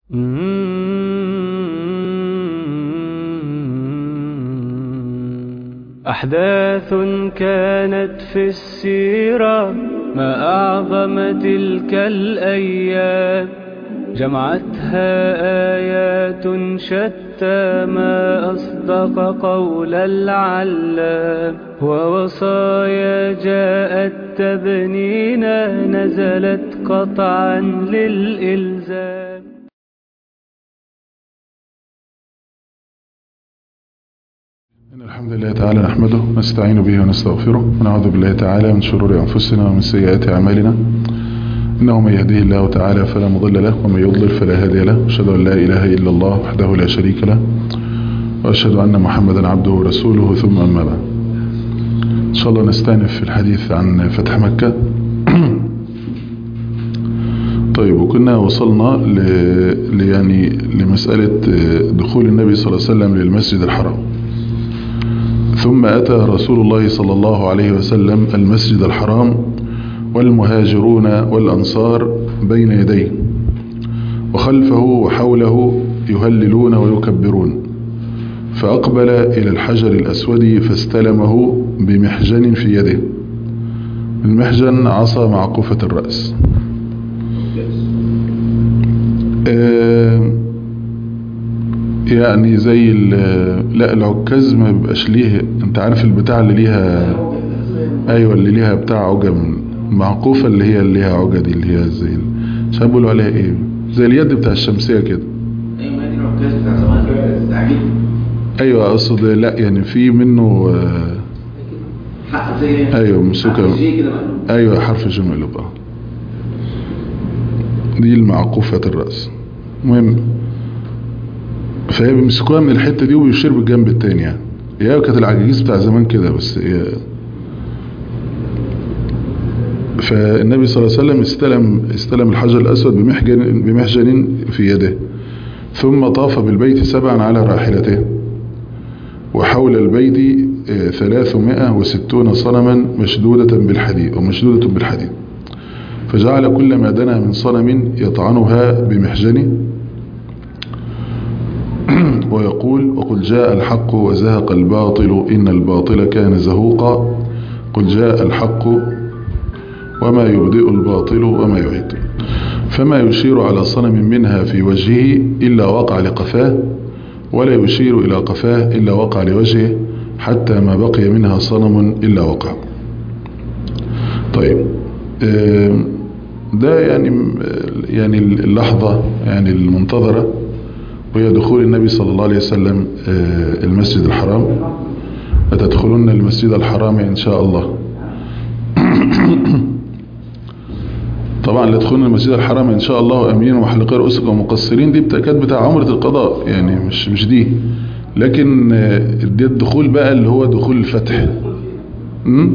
أحداث كانت في السيرة ما أعظم تلك الأيام جمعتها آيات شتى ما أصدق قول العلام ووصايا جاءت تبنينا نزلت قطعا للإلزام إن الحمد لله تعالى نحمده ونستعين به ونستغفره ونعوذ بالله تعالى من شرور أنفسنا ومن سيئات أعمالنا إنه من يهديه الله تعالى فلا مضل له ومن يضلل فلا هادي له أشهد أن لا إله إلا الله وحده لا شريك له وأشهد أن محمدا عبده ورسوله ثم أما بعد إن شاء الله نستأنف في الحديث عن فتح مكة طيب وكنا وصلنا ل... ل... يعني لمسألة دخول النبي صلى الله عليه وسلم للمسجد الحرام ثم أتى رسول الله صلى الله عليه وسلم المسجد الحرام والمهاجرون والأنصار بين يديه وخلفه وحوله يهللون ويكبرون فأقبل إلى الحجر الأسود فاستلمه بمحجن في يده المحجن عصا معقوفة الرأس آه يعني زي لا العكاز ما بيبقاش ليه انت عارف البتاع اللي ليها ايوه اللي ليها بتاع عجم معقوفة اللي هي اللي ليها عجة دي اللي هي زي مش بيقولوا عليها ايه زي اليد بتاع الشمسية كده ايوه دي العكاز بتاع زمان التعجيل ايوه اقصد لا يعني في منه حق زي ايوه مسوكة زي كده مقلوب ايوه حرف جمع لبقى دي المعقوفة الرأس المهم فهي بيمسكوها من الحتة دي وبيشير بالجنب التاني يعني هي كانت العجاجيز بتاع زمان كده بس هي فالنبي صلى الله عليه وسلم استلم استلم الحجر الأسود بمحجن, بمحجن في يده ثم طاف بالبيت سبعا على راحلته وحول البيت ثلاثمائة وستون صنما مشدودة بالحديد ومشدودة بالحديد فجعل كل ما دنا من صنم يطعنها بمحجنه ويقول وقل جاء الحق وزهق الباطل إن الباطل كان زهوقا قل جاء الحق وما يبدئ الباطل وما يعيد فما يشير على صنم منها في وجهه إلا وقع لقفاه ولا يشير إلى قفاه إلا وقع لوجهه حتى ما بقي منها صنم إلا وقع طيب ده يعني يعني اللحظة يعني المنتظرة وهي دخول النبي صلى الله عليه وسلم المسجد الحرام فتدخلون المسجد الحرام إن شاء الله طبعا لتدخلون المسجد الحرام إن شاء الله أمين ومحلقين رؤوسكم ومقصرين دي كانت بتاع عمرة القضاء يعني مش مش دي لكن دي الدخول بقى اللي هو دخول الفتح امم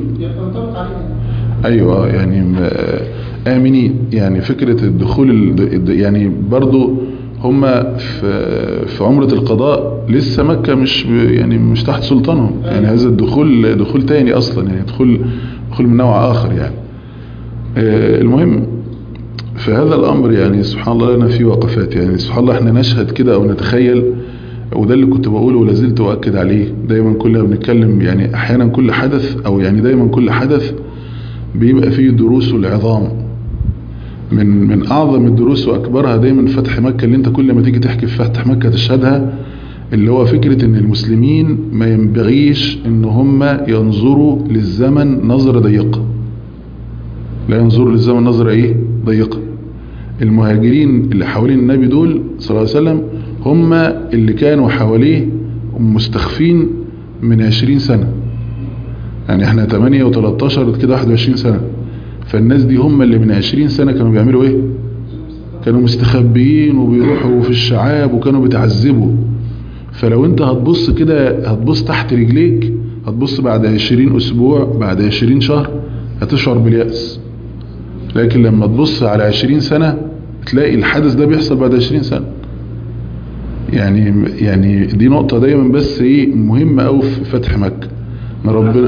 ايوه يعني امنين يعني فكرة الدخول يعني برضو هم في في عمرة القضاء لسه مكة مش يعني مش تحت سلطانهم يعني هذا الدخول دخول تاني اصلا يعني دخول دخول من نوع اخر يعني المهم في هذا الامر يعني سبحان الله لنا فيه وقفات يعني سبحان الله احنا نشهد كده او نتخيل وده اللي كنت بقوله ولا زلت اؤكد عليه دايما كلنا بنتكلم يعني احيانا كل حدث او يعني دايما كل حدث بيبقى فيه دروس العظام من من اعظم الدروس واكبرها دايما فتح مكة اللي انت كل ما تيجي تحكي في فتح مكة تشهدها اللي هو فكرة ان المسلمين ما ينبغيش ان هم ينظروا للزمن نظرة ضيقة لا ينظروا للزمن نظرة ايه ضيقة المهاجرين اللي حوالين النبي دول صلى الله عليه وسلم هم اللي كانوا حواليه مستخفين من 20 سنة يعني احنا 8 و13 كده 21 سنة فالناس دي هم اللي من 20 سنة كانوا بيعملوا ايه كانوا مستخبيين وبيروحوا في الشعاب وكانوا بيتعذبوا فلو انت هتبص كده هتبص تحت رجليك هتبص بعد 20 اسبوع بعد 20 شهر هتشعر باليأس لكن لما تبص على 20 سنة تلاقي الحدث ده بيحصل بعد 20 سنة يعني يعني دي نقطة دايما بس ايه مهمة قوي في فتح مكة ان ربنا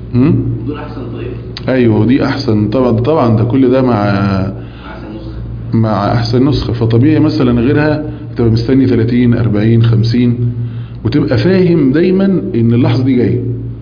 دول احسن طريقه ايوه ودي احسن طبعا طبعا ده كل ده مع احسن نسخه مع احسن نسخة فطبيعي مثلا غيرها تبقى مستني 30 40 50 وتبقى فاهم دايما ان اللحظة دي جاية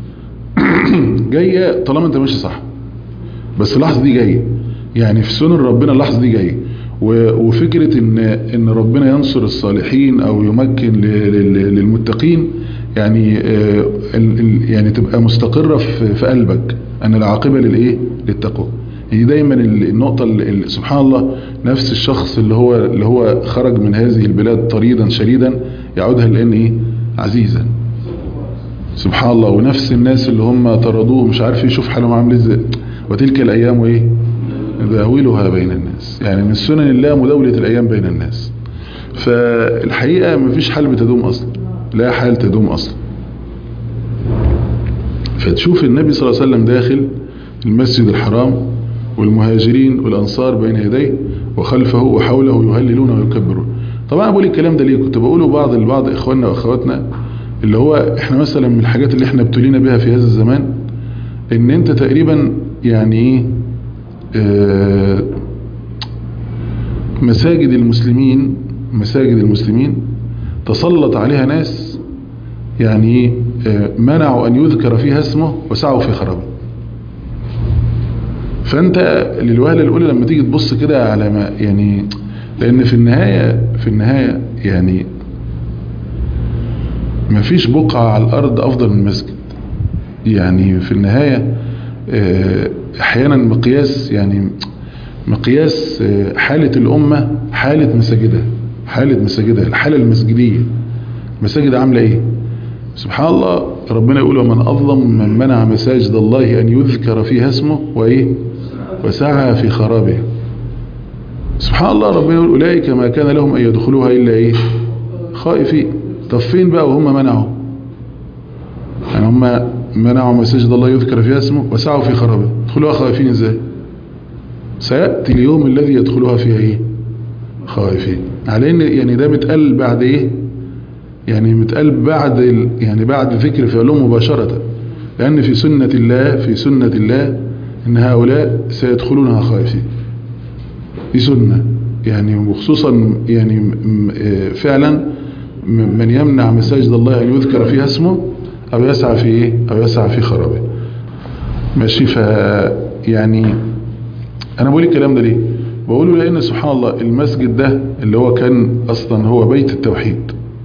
جاية طالما انت ماشي صح بس اللحظة دي جاية يعني في سنن ربنا اللحظة دي جاية و- وفكرة ان ان ربنا ينصر الصالحين او يمكن ل- ل- للمتقين يعني آه، ال- ال- يعني تبقى مستقرة في في قلبك ان العاقبة للايه للتقوى يعني دايما ال- النقطة اللي سبحان الله نفس الشخص اللي هو اللي هو خرج من هذه البلاد طريدا شديدا يعودها لان ايه عزيزا سبحان الله ونفس الناس اللي هم طردوه مش عارف يشوف حالهم عامل ازاي وتلك الايام وايه نداولها بين الناس يعني من سنن الله مداولة الايام بين الناس فالحقيقة مفيش حال بتدوم اصلا لا حال تدوم اصلا فتشوف النبي صلى الله عليه وسلم داخل المسجد الحرام والمهاجرين والأنصار بين يديه وخلفه وحوله يهللون ويكبرون طبعا بقول الكلام ده ليه كنت بقوله بعض لبعض إخواننا وأخواتنا اللي هو إحنا مثلا من الحاجات اللي إحنا ابتلينا بها في هذا الزمان إن أنت تقريبا يعني إيه آه، مساجد المسلمين مساجد المسلمين تسلط عليها ناس يعني آه، منعوا أن يذكر فيها اسمه وسعوا في خرابه فأنت للوهلة الأولى لما تيجي تبص كده على ما يعني لأن في النهاية في النهاية يعني ما فيش بقعة على الأرض أفضل من مسجد يعني في النهاية آه، أحيانا مقياس يعني مقياس آه، حالة الأمة حالة مساجدها حالة مساجدها الحالة المسجدية مساجد عاملة إيه سبحان الله ربنا يقول ومن أظلم من منع مساجد الله أن يذكر فيها اسمه وإيه وسعى في خرابها سبحان الله ربنا يقول أولئك ما كان لهم أن يدخلوها إلا إيه خائفين طب فين بقى وهم منعوا يعني هم منعوا مساجد الله يذكر فيها اسمه وسعوا في خرابها يدخلوها خائفين ازاي سيأتي اليوم الذي يدخلوها فيها ايه خائفين على ان يعني ده متقال بعد ايه يعني متقال بعد ال... يعني بعد ذكر فعلهم مباشرة لأن في سنة الله في سنة الله إن هؤلاء سيدخلونها خائفين دي سنة يعني وخصوصا يعني م- آه فعلا م- من يمنع مساجد الله أن يذكر فيها اسمه أو يسعى في إيه أو يسعى في خرابه ماشي ف يعني أنا بقول الكلام ده ليه بقوله لأن سبحان الله المسجد ده اللي هو كان أصلا هو بيت التوحيد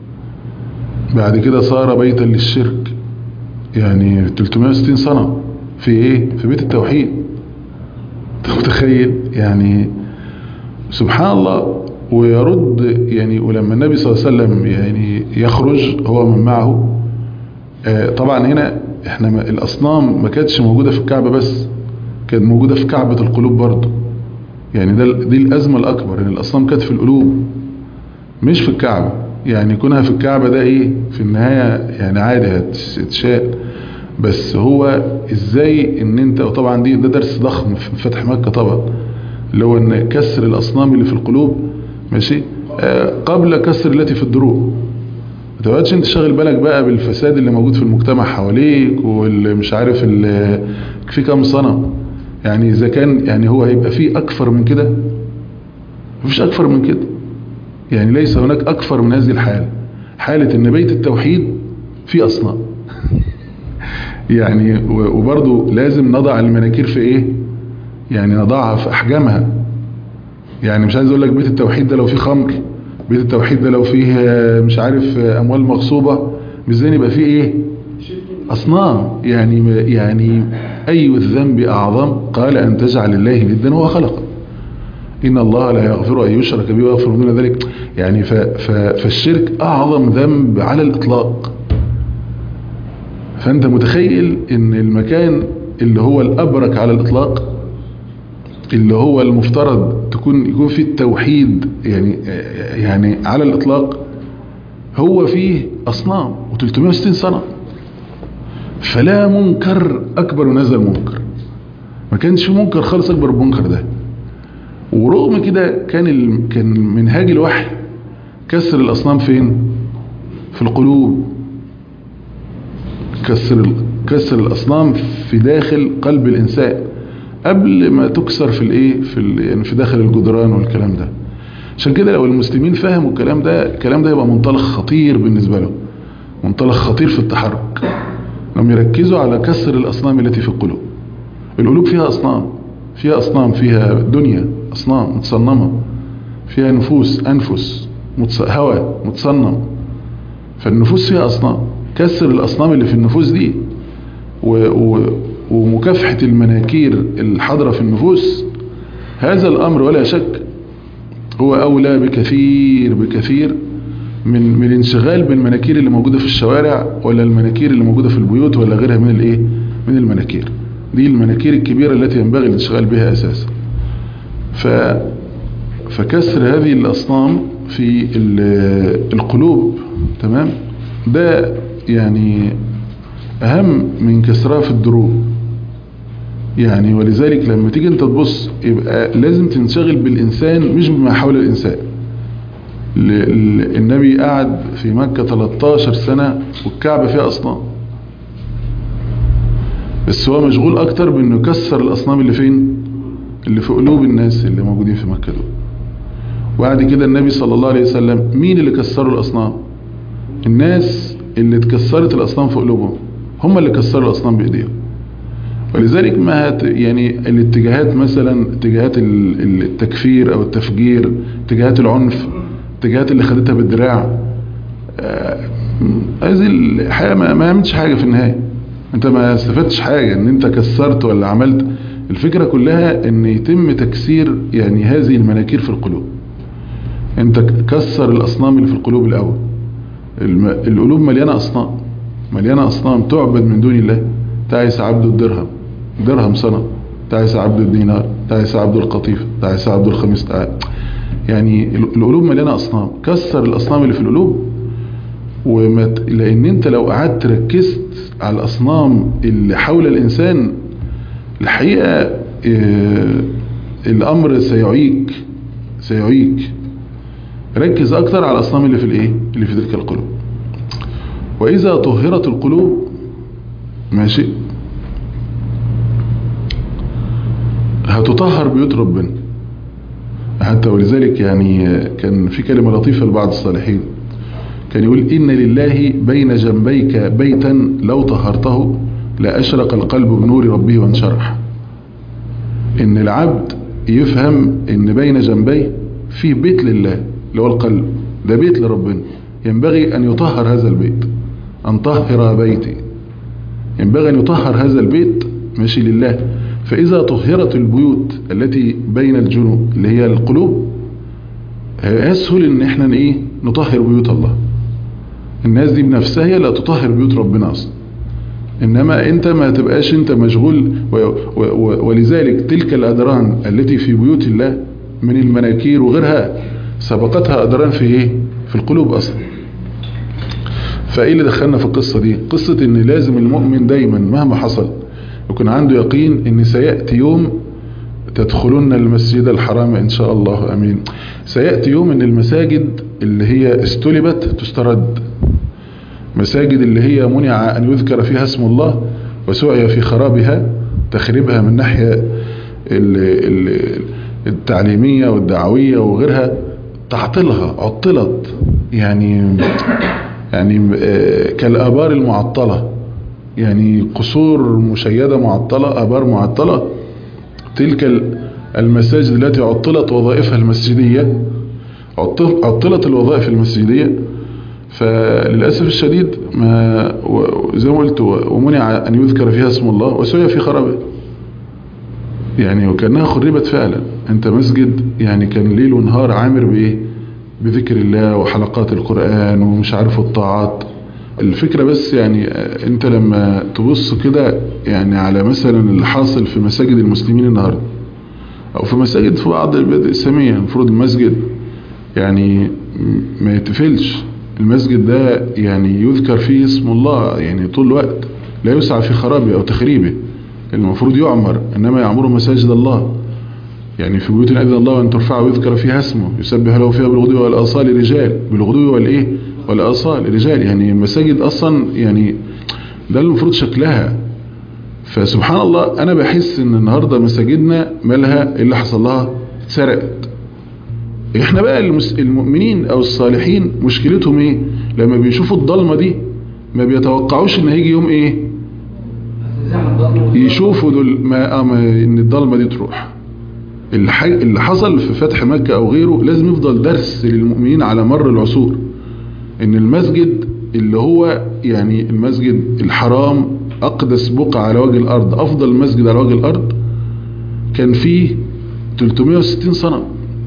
بعد كده صار بيتا للشرك يعني 360 سنة في ايه في بيت التوحيد انت متخيل يعني سبحان الله ويرد يعني ولما النبي صلى الله عليه وسلم يعني يخرج هو من معه آه، طبعا هنا احنا ما- الاصنام ما كانتش موجودة في الكعبة بس كانت موجودة في كعبة القلوب برضه يعني ده دي الازمة الاكبر ان الاصنام كانت في القلوب مش في الكعبة يعني كونها في الكعبة ده ايه في النهاية يعني عادي هتتشال بس هو ازاي ان انت وطبعا دي ده درس ضخم في فتح مكة طبعا اللي هو ان كسر الاصنام اللي في القلوب ماشي آه قبل كسر التي في الدروع ما تبقاش انت شاغل بالك بقى بالفساد اللي موجود في المجتمع حواليك واللي مش عارف ال- في كام صنم يعني اذا كان يعني هو هيبقى فيه اكثر من كده مفيش اكثر من كده يعني ليس هناك أكثر من هذه الحالة حالة ان بيت التوحيد فيه أصنام يعني و- وبرضو لازم نضع المناكير في ايه يعني نضعها في أحجامها يعني مش عايز اقول لك بيت التوحيد ده لو فيه خمر بيت التوحيد ده لو فيه آه، مش عارف آه، أموال مغصوبة مش زي يبقى فيه ايه أصنام يعني يعني أي الذنب أعظم قال أن تجعل الله ندا وهو خلقه إن الله لا يغفر أن يشرك به ويغفر دون ذلك يعني ف ف فالشرك أعظم ذنب على الإطلاق فأنت متخيل إن المكان اللي هو الأبرك على الإطلاق اللي هو المفترض تكون يكون فيه التوحيد يعني يعني على الإطلاق هو فيه أصنام و360 سنة فلا منكر أكبر من هذا المنكر ما كانش في منكر خالص أكبر من المنكر ده ورغم كده كان ال... كان منهاج الوحي كسر الأصنام فين في القلوب كسر ال... كسر الأصنام في داخل قلب الإنسان قبل ما تكسر في الايه في ال... يعني في داخل الجدران والكلام ده عشان كده لو المسلمين فهموا الكلام ده الكلام ده يبقى منطلق خطير بالنسبة لهم منطلق خطير في التحرك لما يركزوا على كسر الأصنام التي في القلوب القلوب فيها أصنام فيها أصنام فيها دنيا أصنام متصنمة فيها نفوس أنفس متص... هوى متصنم فالنفوس فيها أصنام كسر الأصنام اللي في النفوس دي و... و... ومكافحة المناكير الحاضرة في النفوس هذا الأمر ولا شك هو أولى بكثير بكثير من من الانشغال بالمناكير اللي موجودة في الشوارع ولا المناكير اللي موجودة في البيوت ولا غيرها من الايه من المناكير دي المناكير الكبيرة التي ينبغي الانشغال بها أساسا ف فكسر هذه الأصنام في القلوب تمام ده يعني أهم من كسرها في الدروب يعني ولذلك لما تيجي انت تبص يبقى لازم تنشغل بالإنسان مش بما حول الإنسان النبي قعد في مكة 13 سنة والكعبة فيها أصنام بس هو مشغول أكتر بأنه يكسر الأصنام اللي فين اللي في قلوب الناس اللي موجودين في مكة دول وبعد كده النبي صلى الله عليه وسلم مين اللي كسروا الأصنام الناس اللي اتكسرت الأصنام في قلوبهم هم اللي كسروا الأصنام بإيديهم ولذلك ما هت يعني الاتجاهات مثلا اتجاهات التكفير أو التفجير اتجاهات العنف الاتجاهات اللي خدتها بالدراع هذه الحقيقة ما عملتش حاجة في النهاية انت ما استفدتش حاجة ان انت كسرت ولا عملت الفكرة كلها ان يتم تكسير يعني هذه المناكير في القلوب انت كسر الاصنام اللي في القلوب الاول القلوب مليانة اصنام مليانة اصنام تعبد من دون الله تعيس عبد الدرهم درهم صنم تعيس عبد الدينار تعيس عبد القطيفة تعيس عبد الخميس تعيس يعني القلوب مليانة أصنام كسر الأصنام اللي في القلوب ومت... لأن أنت لو قعدت ركزت على الأصنام اللي حول الإنسان الحقيقة إيه الأمر سيعيك سيعيك ركز أكتر على الأصنام اللي في الإيه اللي في تلك القلوب وإذا طهرت القلوب ماشي هتطهر بيوت ربنا حتى ولذلك يعني كان في كلمة لطيفة لبعض الصالحين كان يقول إن لله بين جنبيك بيتا لو طهرته لأشرق القلب بنور ربه وانشرح إن العبد يفهم إن بين جنبيه في بيت لله اللي هو القلب ده بيت لربنا ينبغي أن يطهر هذا البيت أن طهر بيتي ينبغي أن يطهر هذا البيت ماشي لله فإذا طهرت البيوت التي بين الجنوب اللي هي القلوب أسهل إن إحنا إيه نطهر بيوت الله الناس دي بنفسها هي لا تطهر بيوت ربنا أصلا إنما أنت ما تبقاش أنت مشغول و و و ولذلك تلك الأدران التي في بيوت الله من المناكير وغيرها سبقتها أدران في إيه في القلوب أصلا فإيه اللي دخلنا في القصة دي قصة إن لازم المؤمن دايما مهما حصل يكون عنده يقين ان سيأتي يوم تدخلون المسجد الحرام ان شاء الله امين سيأتي يوم ان المساجد اللي هي استلبت تسترد مساجد اللي هي منع ان يذكر فيها اسم الله وسعي في خرابها تخريبها من ناحية التعليمية والدعوية وغيرها تعطلها عطلت يعني يعني كالآبار المعطلة يعني قصور مشيدة معطلة أبار معطلة تلك المساجد التي عطلت وظائفها المسجدية عطلت الوظائف المسجدية فللأسف الشديد ما زي ما قلت ومنع أن يذكر فيها اسم الله وسوي في خرابه يعني وكأنها خربت فعلا انت مسجد يعني كان ليل ونهار عامر بإيه بذكر الله وحلقات القرآن ومش عارف الطاعات الفكرة بس يعني انت لما تبص كده يعني على مثلا اللي حاصل في مساجد المسلمين النهاردة او في مساجد في بعض البلاد الاسلامية المفروض المسجد يعني ما يتفلش المسجد ده يعني يذكر فيه اسم الله يعني طول الوقت لا يسعى في خرابه او تخريبه المفروض يعمر انما يعمر مساجد الله يعني في بيوت اذن الله ان ترفع ويذكر فيها اسمه يسبح له فيها بالغدو والاصال رجال بالغدو والايه والآصال رجال يعني المساجد أصلا يعني ده المفروض شكلها فسبحان الله أنا بحس إن النهاردة مساجدنا مالها اللي حصل لها اتسرقت احنا بقى المس... المؤمنين او الصالحين مشكلتهم ايه لما بيشوفوا الضلمة دي ما بيتوقعوش ان هيجي يوم ايه يشوفوا دول ما... ما... ان الضلمة دي تروح الح... اللي حصل في فتح مكة او غيره لازم يفضل درس للمؤمنين على مر العصور ان المسجد اللي هو يعني المسجد الحرام اقدس بقعة على وجه الارض افضل مسجد على وجه الارض كان فيه 360 صنم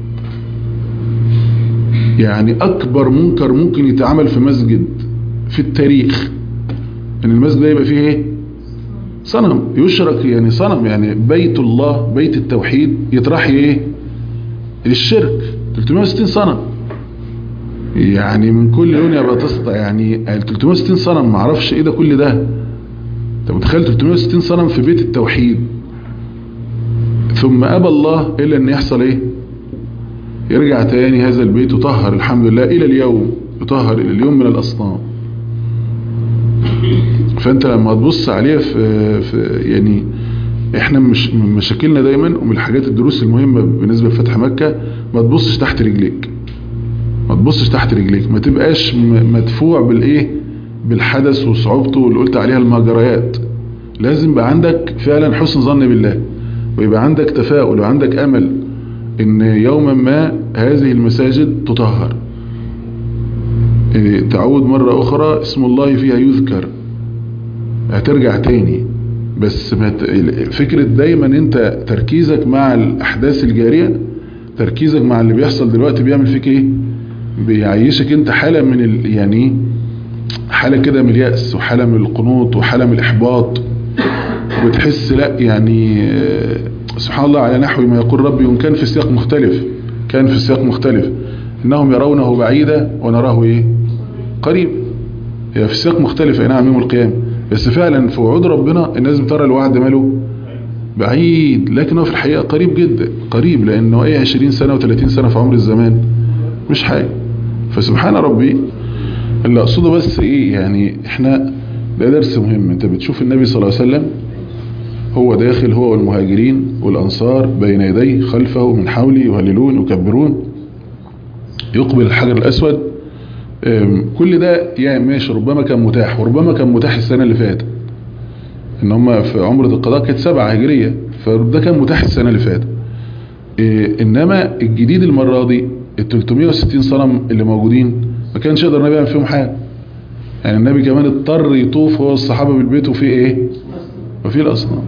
يعني اكبر منكر ممكن يتعمل في مسجد في التاريخ ان المسجد ده يبقى فيه ايه صنم يشرك يعني صنم يعني بيت الله بيت التوحيد يطرح ايه للشرك 360 صنم يعني من كل لون يبقى تسطع يعني 360 صنم معرفش ايه ده كل ده انت متخيل 360 صنم في بيت التوحيد ثم ابى الله الا ان يحصل ايه يرجع تاني هذا البيت يطهر الحمد لله الى اليوم يطهر الى اليوم من الاصنام فانت لما تبص عليه في, في يعني احنا مش من مشاكلنا دايما ومن الحاجات الدروس المهمة بالنسبة لفتح مكة ما تبصش تحت رجليك ما تبصش تحت رجليك ما تبقاش مدفوع بالايه بالحدث وصعوبته واللي قلت عليها المجريات لازم يبقى عندك فعلا حسن ظن بالله ويبقى عندك تفاؤل وعندك امل ان يوما ما هذه المساجد تطهر تعود مرة اخرى اسم الله فيها يذكر هترجع تاني بس فكرة دايما انت تركيزك مع الاحداث الجارية تركيزك مع اللي بيحصل دلوقتي بيعمل فيك ايه بيعيشك انت حالة من ال يعني حالة كده من اليأس وحالة من القنوط وحالة من الاحباط وتحس لا يعني سبحان الله على نحو ما يقول ربي وان كان في سياق مختلف كان في سياق مختلف انهم يرونه بعيدا ونراه ايه قريب هي في سياق مختلف اي نعم يوم القيامة بس فعلا في وعود ربنا الناس بترى الوعد ماله بعيد لكنه في الحقيقة قريب جدا قريب لانه ايه 20 سنة و30 سنة في عمر الزمان مش حاجة فسبحان ربي اللي اقصده بس ايه يعني احنا ده درس مهم انت بتشوف النبي صلى الله عليه وسلم هو داخل هو والمهاجرين والأنصار بين يديه خلفه من حوله يهللون يكبرون يقبل الحجر الأسود كل ده يعني ماشي ربما كان متاح وربما كان متاح السنة اللي فاتت ان هم في عمرة القضاء كانت سبعة هجرية فده كان متاح السنة اللي فاتت انما الجديد المرة دي ال 360 صنم اللي موجودين ما كانش يقدر النبي يعمل فيهم حاجة يعني النبي كمان اضطر يطوف هو الصحابة بالبيت وفي ايه وفي الاصنام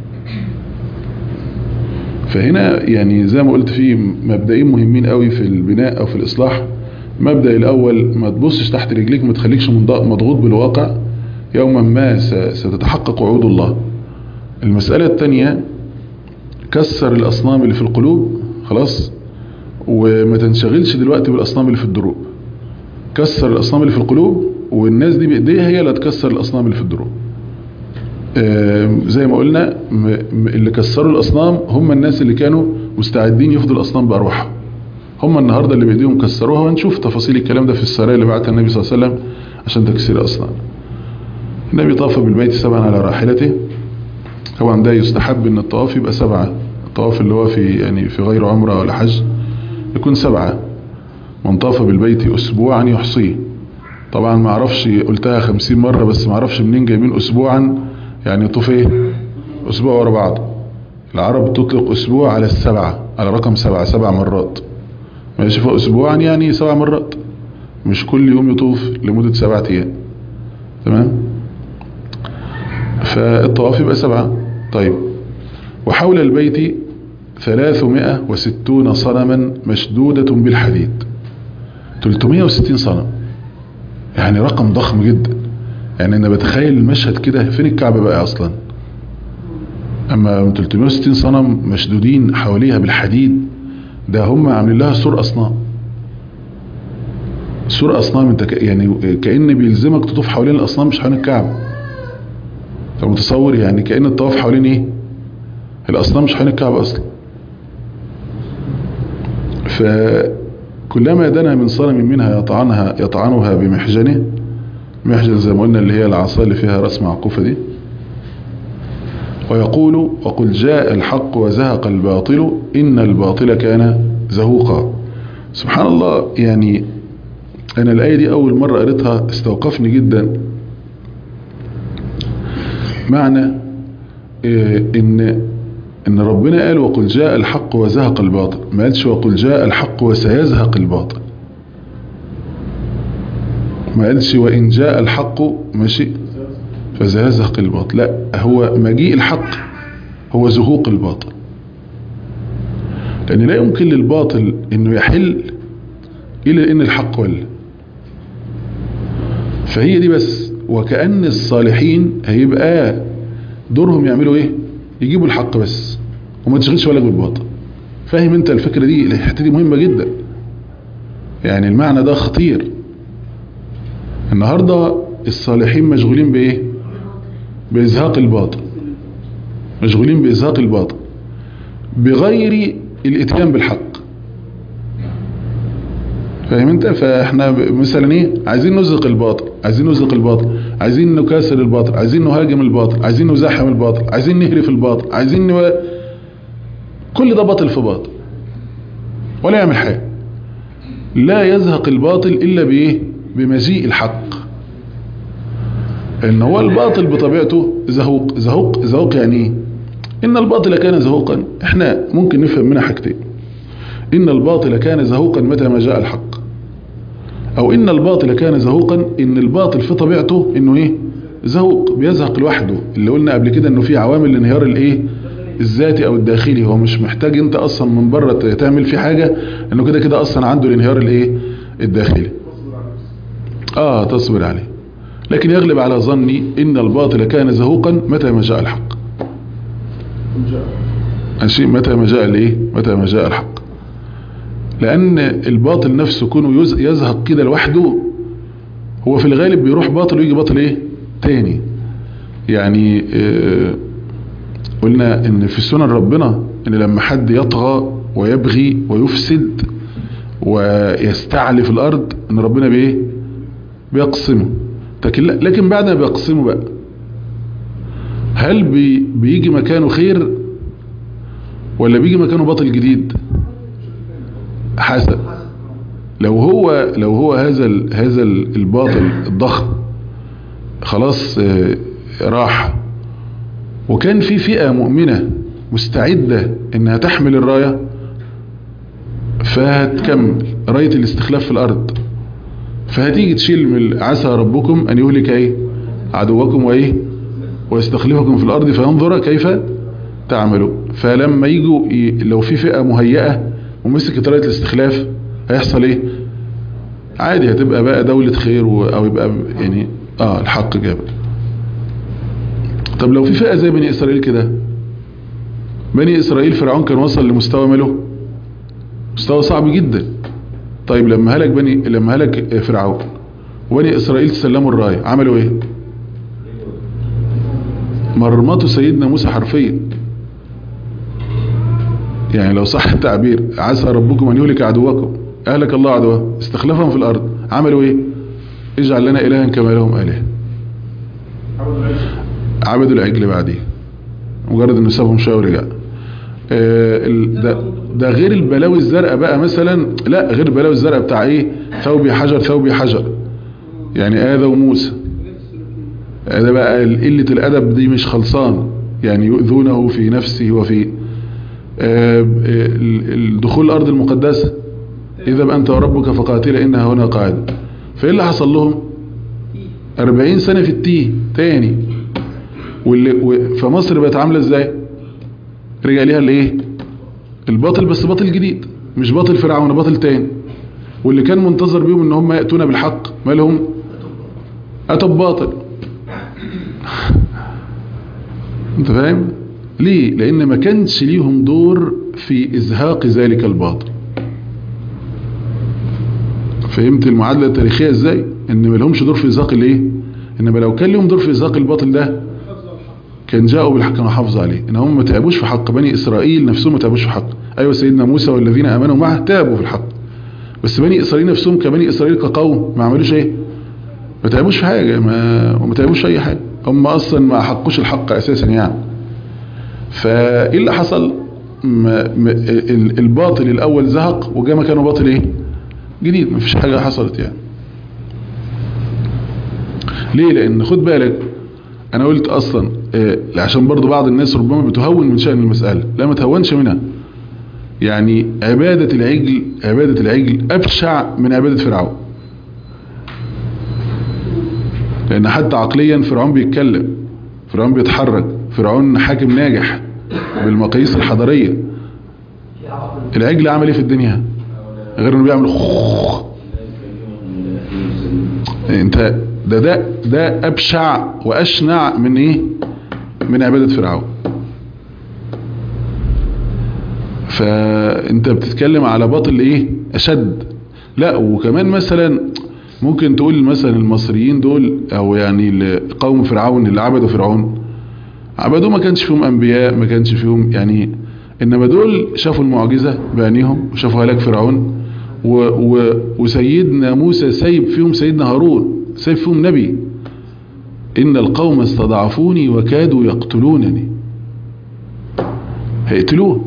فهنا يعني زي ما قلت في مبدئين مهمين قوي في البناء او في الاصلاح المبدأ الاول ما تبصش تحت رجليك ما تخليكش مضغوط بالواقع يوما ما ستتحقق وعود الله المسألة الثانية كسر الاصنام اللي في القلوب خلاص وما تنشغلش دلوقتي بالاصنام اللي في الدروب كسر الاصنام اللي في القلوب والناس دي بايديها هي اللي هتكسر الاصنام اللي في الدروب زي ما قلنا اللي كسروا الأصنام هم الناس اللي كانوا مستعدين يفضوا الأصنام بأرواحهم هم النهاردة اللي بإيديهم كسروها ونشوف تفاصيل الكلام ده في السرايا اللي بعتها النبي صلى الله عليه وسلم عشان تكسير الأصنام النبي طاف بالبيت سبعا على راحلته طبعا ده يستحب ان الطواف يبقى سبعة الطواف اللي هو في يعني في غير عمرة ولا حج يكون سبعة من طاف بالبيت أسبوعا يحصيه طبعا ما اعرفش قلتها خمسين مرة بس ما اعرفش منين جايبين أسبوعا يعني يطوف ايه اسبوع ورا بعض العرب تطلق اسبوع على السبعة على رقم سبعة سبع مرات ماشي فوق اسبوعا يعني سبع مرات مش كل يوم يطوف لمدة سبعة ايام تمام فالطواف يبقى سبعة طيب وحول البيت ثلاثمائة وستون صنما مشدودة بالحديد 360 صنم يعني رقم ضخم جدا يعني انا بتخيل المشهد كده فين الكعبة بقى اصلا اما 360 صنم مشدودين حواليها بالحديد ده هم عاملين لها سور اصنام سور اصنام انت ك... يعني كأن بيلزمك تطوف حوالين الاصنام مش حوالين الكعبة فمتصور يعني كأن الطواف حوالين ايه الاصنام مش حوالين الكعبة اصلا فكلما دنا من صنم منها يطعنها يطعنها بمحجنه محجن زي ما قلنا اللي هي العصا اللي فيها راس معقوفة دي ويقول وقل جاء الحق وزهق الباطل إن الباطل كان زهوقا سبحان الله يعني انا الايه دي اول مره قريتها استوقفني جدا معنى إيه، ان ان ربنا قال وقل جاء الحق وزهق الباطل ما قالش وقل جاء الحق وسيزهق الباطل ما قالش وان جاء الحق ماشي فسيزهق الباطل لا هو مجيء الحق هو زهوق الباطل لان لا يمكن للباطل انه يحل الا ان الحق ولى فهي دي بس وكأن الصالحين هيبقى دورهم يعملوا ايه يجيبوا الحق بس وما تشغلش بالك بالباطل فاهم انت الفكرة دي الحتة دي مهمة جدا يعني المعنى ده خطير النهاردة الصالحين مشغولين بايه بإزهاق الباطل مشغولين بإزهاق الباطل بغير الاتيان بالحق فاهم انت فاحنا ب- مثلا ايه عايزين نزق الباطل عايزين نزق الباطل عايزين نكسر الباطل عايزين نهاجم الباطل عايزين نزاحم الباطل عايزين نهرف الباطل عايزين نو... كل ده باطل في باطل ولا يعمل حاجه لا يزهق الباطل الا بايه بمجيء الحق ان هو الباطل بطبيعته زهوق زهوق زهوق يعني ايه ان الباطل كان زهوقا احنا ممكن نفهم منها حاجتين إن الباطل كان زهوقا متى ما جاء الحق أو إن الباطل كان زهوقا إن الباطل في طبيعته إنه إيه زهوق بيزهق لوحده اللي قلنا قبل كده إنه في عوامل الانهيار الإيه الذاتي أو الداخلي هو مش محتاج أنت أصلا من بره ت- تعمل فيه حاجة إنه كده كده أصلا عنده الانهيار الإيه الداخلي آه تصبر عليه لكن يغلب على ظني إن الباطل كان زهوقا متى ما جاء الحق ماشي متى ما جاء الايه متى ما جاء الحق لان الباطل نفسه كونه يز- يزهق كده لوحده هو في الغالب بيروح باطل ويجي باطل ايه تاني يعني آه، قلنا ان في سنن ربنا ان لما حد يطغى ويبغي ويفسد ويستعلي في الارض ان ربنا بايه بيقسمه لكن لا- لكن بعد ما بيقسمه بقى هل بي بيجي مكانه خير ولا بيجي مكانه باطل جديد حسب لو هو لو هو هذا ال- هذا ال- الباطل الضخم خلاص آه، راح وكان في فئة مؤمنة مستعدة انها تحمل الراية فهتكمل راية الاستخلاف في الارض فهتيجي تشيل من عسى ربكم ان يهلك ايه عدوكم وايه ويستخلفكم في الارض فينظر كيف تعملوا فلما يجوا ي... لو في فئة مهيئة ومسكت راية الاستخلاف هيحصل ايه عادي هتبقى بقى دولة خير و... او يبقى يعني اه الحق جاب طب لو في فئة زي بني اسرائيل كده بني اسرائيل فرعون كان وصل لمستوى ماله مستوى صعب جدا طيب لما هلك بني لما هلك فرعون وبني اسرائيل تسلموا الراية عملوا ايه مرمطوا سيدنا موسى حرفيا يعني لو صح التعبير عسى ربكم ان يهلك عدوكم اهلك الله عدوه استخلفهم في الارض عملوا ايه اجعل لنا الها كما لهم اله عبدوا العجل بعديه مجرد انه سابهم شويه ورجع آه، ال- ده, ده غير البلاوي الزرقاء بقى مثلا لا غير البلاوي الزرقاء بتاع ايه ثوبي حجر ثوبي حجر يعني آذى وموسى ده بقى قلة الأدب دي مش خلصان يعني يؤذونه في نفسه وفي آه، ال- الدخول الأرض المقدسة إذا بقى أنت وربك فقاتل إنها هنا قاعد فإيه اللي حصل لهم أربعين سنة في التيه تاني واللي و- فمصر بقت عاملة إزاي رجع ليها الإيه الباطل بس باطل جديد مش باطل فرعون باطل تاني واللي كان منتظر بيهم ان هم يأتون بالحق مالهم أتوا بباطل انت فاهم ليه لان ما كانش ليهم دور في ازهاق ذلك الباطل فهمت المعادله التاريخيه ازاي ان ما لهمش دور في ازهاق الايه انما لو كان لهم دور في ازهاق الباطل ده كان جاءوا بالحق كما حافظ عليه ان هم ما تعبوش في حق بني اسرائيل نفسهم ما تعبوش في حق ايوه سيدنا موسى والذين امنوا معه تعبوا في الحق بس بني اسرائيل نفسهم كبني اسرائيل كقوم ما عملوش ايه ما تعبوش في حاجه ما وما تعبوش في اي حاجه هم اصلا ما حقوش الحق اساسا يعني فايه اللي حصل ما ما ال- الباطل الاول زهق وجا مكانه باطل ايه جديد مفيش حاجة حصلت يعني ليه لان خد بالك انا قلت اصلا آه، عشان برضو بعض الناس ربما بتهون من شأن المسألة لا ما تهونش منها يعني عبادة العجل عبادة العجل ابشع من عبادة فرعون لان حتى عقليا فرعون بيتكلم فرعون بيتحرك فرعون حاكم ناجح بالمقاييس الحضارية العجل عمل ايه في الدنيا غير انه بيعمل خوخ انت ده ده ده ابشع واشنع من ايه من عبادة فرعون فانت بتتكلم على باطل ايه اشد لا وكمان مثلا ممكن تقول مثلا المصريين دول او يعني ال- قوم فرعون اللي عبدوا فرعون عبدوا ما كانش فيهم انبياء ما كانش فيهم يعني انما دول شافوا المعجزة بعينيهم وشافوا هلاك فرعون و و وسيدنا موسى سايب فيهم سيدنا هارون سايب فيهم نبي ان القوم استضعفوني وكادوا يقتلونني هيقتلوه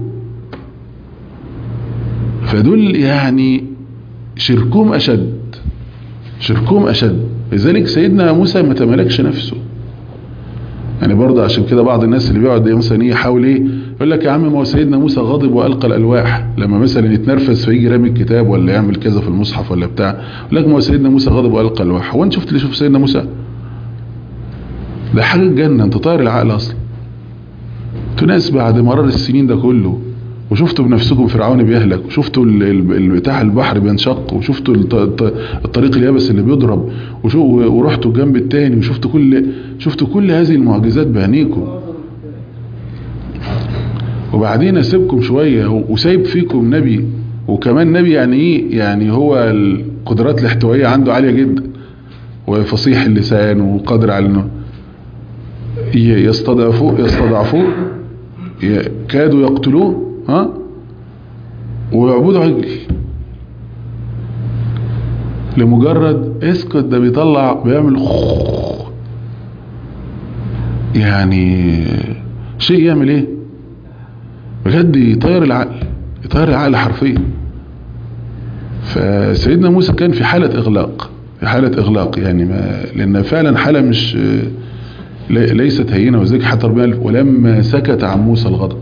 فدول يعني شركهم اشد شركهم اشد لذلك سيدنا موسى ما تملكش نفسه يعني برضه عشان كده بعض الناس اللي بيقعد مثلا ايه يحاول ايه يقول لك يا عم ما هو سيدنا موسى غضب والقى الالواح لما مثلا يتنرفز فيجي رامي الكتاب ولا يعمل كذا في المصحف ولا بتاع يقول لك ما هو سيدنا موسى غضب والقى الالواح هو انت شفت اللي شوف سيدنا موسى ده حاجه تجنن انت طاير العقل اصلا انتوا ناس بعد مرار السنين ده كله وشفتوا بنفسكم فرعون بيهلك وشفتوا ال- ال- ال- بتاع البحر بينشق وشفتوا الط- الط- الطريق اليابس اللي بيضرب وشو ورحتوا الجنب التاني وشفتوا كل شفتوا كل هذه المعجزات بعينيكم وبعدين اسيبكم شوية و- وسايب فيكم نبي وكمان نبي يعني ايه يعني هو القدرات الاحتوائية عنده عالية جدا وفصيح اللسان وقادر على انه ي- يستضعفوه يستضعفوه ي- كادوا يقتلوه ها ويعبدوا عجل لمجرد اسكت ده بيطلع بيعمل خوخ. يعني شيء يعمل ايه بجد يطير العقل يطير العقل حرفيا فسيدنا موسى كان في حالة اغلاق في حالة اغلاق يعني ما لان فعلا حالة مش لي- ليست هينة وذلك حتى ربنا قال ولما سكت عن موسى الغضب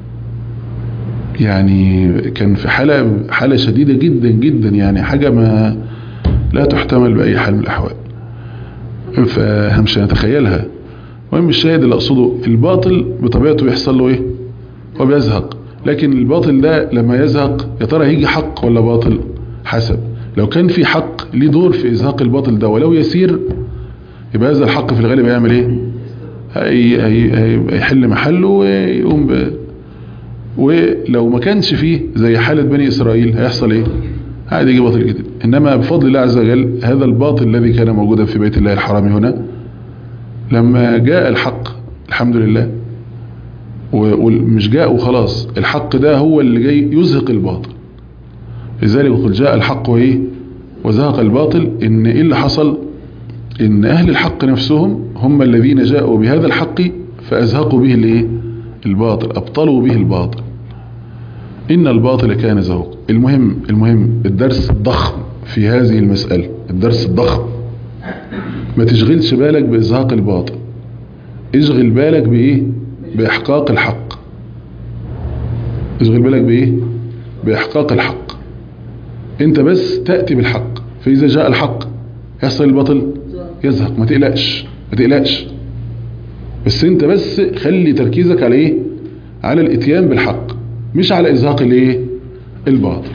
يعني كان في حالة حالة شديدة جدا جدا يعني حاجة ما لا تحتمل بأي حال من الأحوال فمش هنتخيلها المهم الشاهد اللي أقصده الباطل بطبيعته بيحصل له إيه هو بيزهق لكن الباطل ده لما يزهق يا ترى هيجي حق ولا باطل حسب لو كان في حق ليه دور في إزهاق الباطل ده ولو يسير يبقى هذا الحق في الغالب هيعمل ايه هي هي هي هيحل محله ويقوم ب ولو ما كانش فيه زي حالة بني إسرائيل هيحصل ايه عادي يجي باطل جديد انما بفضل الله عز وجل هذا الباطل الذي كان موجودا في بيت الله الحرام هنا لما جاء الحق الحمد لله و- ومش جاء وخلاص الحق ده هو اللي جاي يزهق الباطل لذلك قل جاء الحق وايه وزهق الباطل ان ايه اللي حصل ان اهل الحق نفسهم هم الذين جاءوا بهذا الحق فازهقوا به الايه الباطل ابطلوا به الباطل ان الباطل كان زهوق المهم المهم الدرس الضخم في هذه المسألة الدرس الضخم ما تشغلش بالك بازهاق الباطل اشغل بالك بايه باحقاق الحق اشغل بالك بايه باحقاق الحق انت بس تأتي بالحق فاذا جاء الحق يحصل الباطل يزهق ما تقلقش ما تقلقش بس انت بس خلي تركيزك على ايه على الاتيان بالحق مش على ازهاق الايه الباطل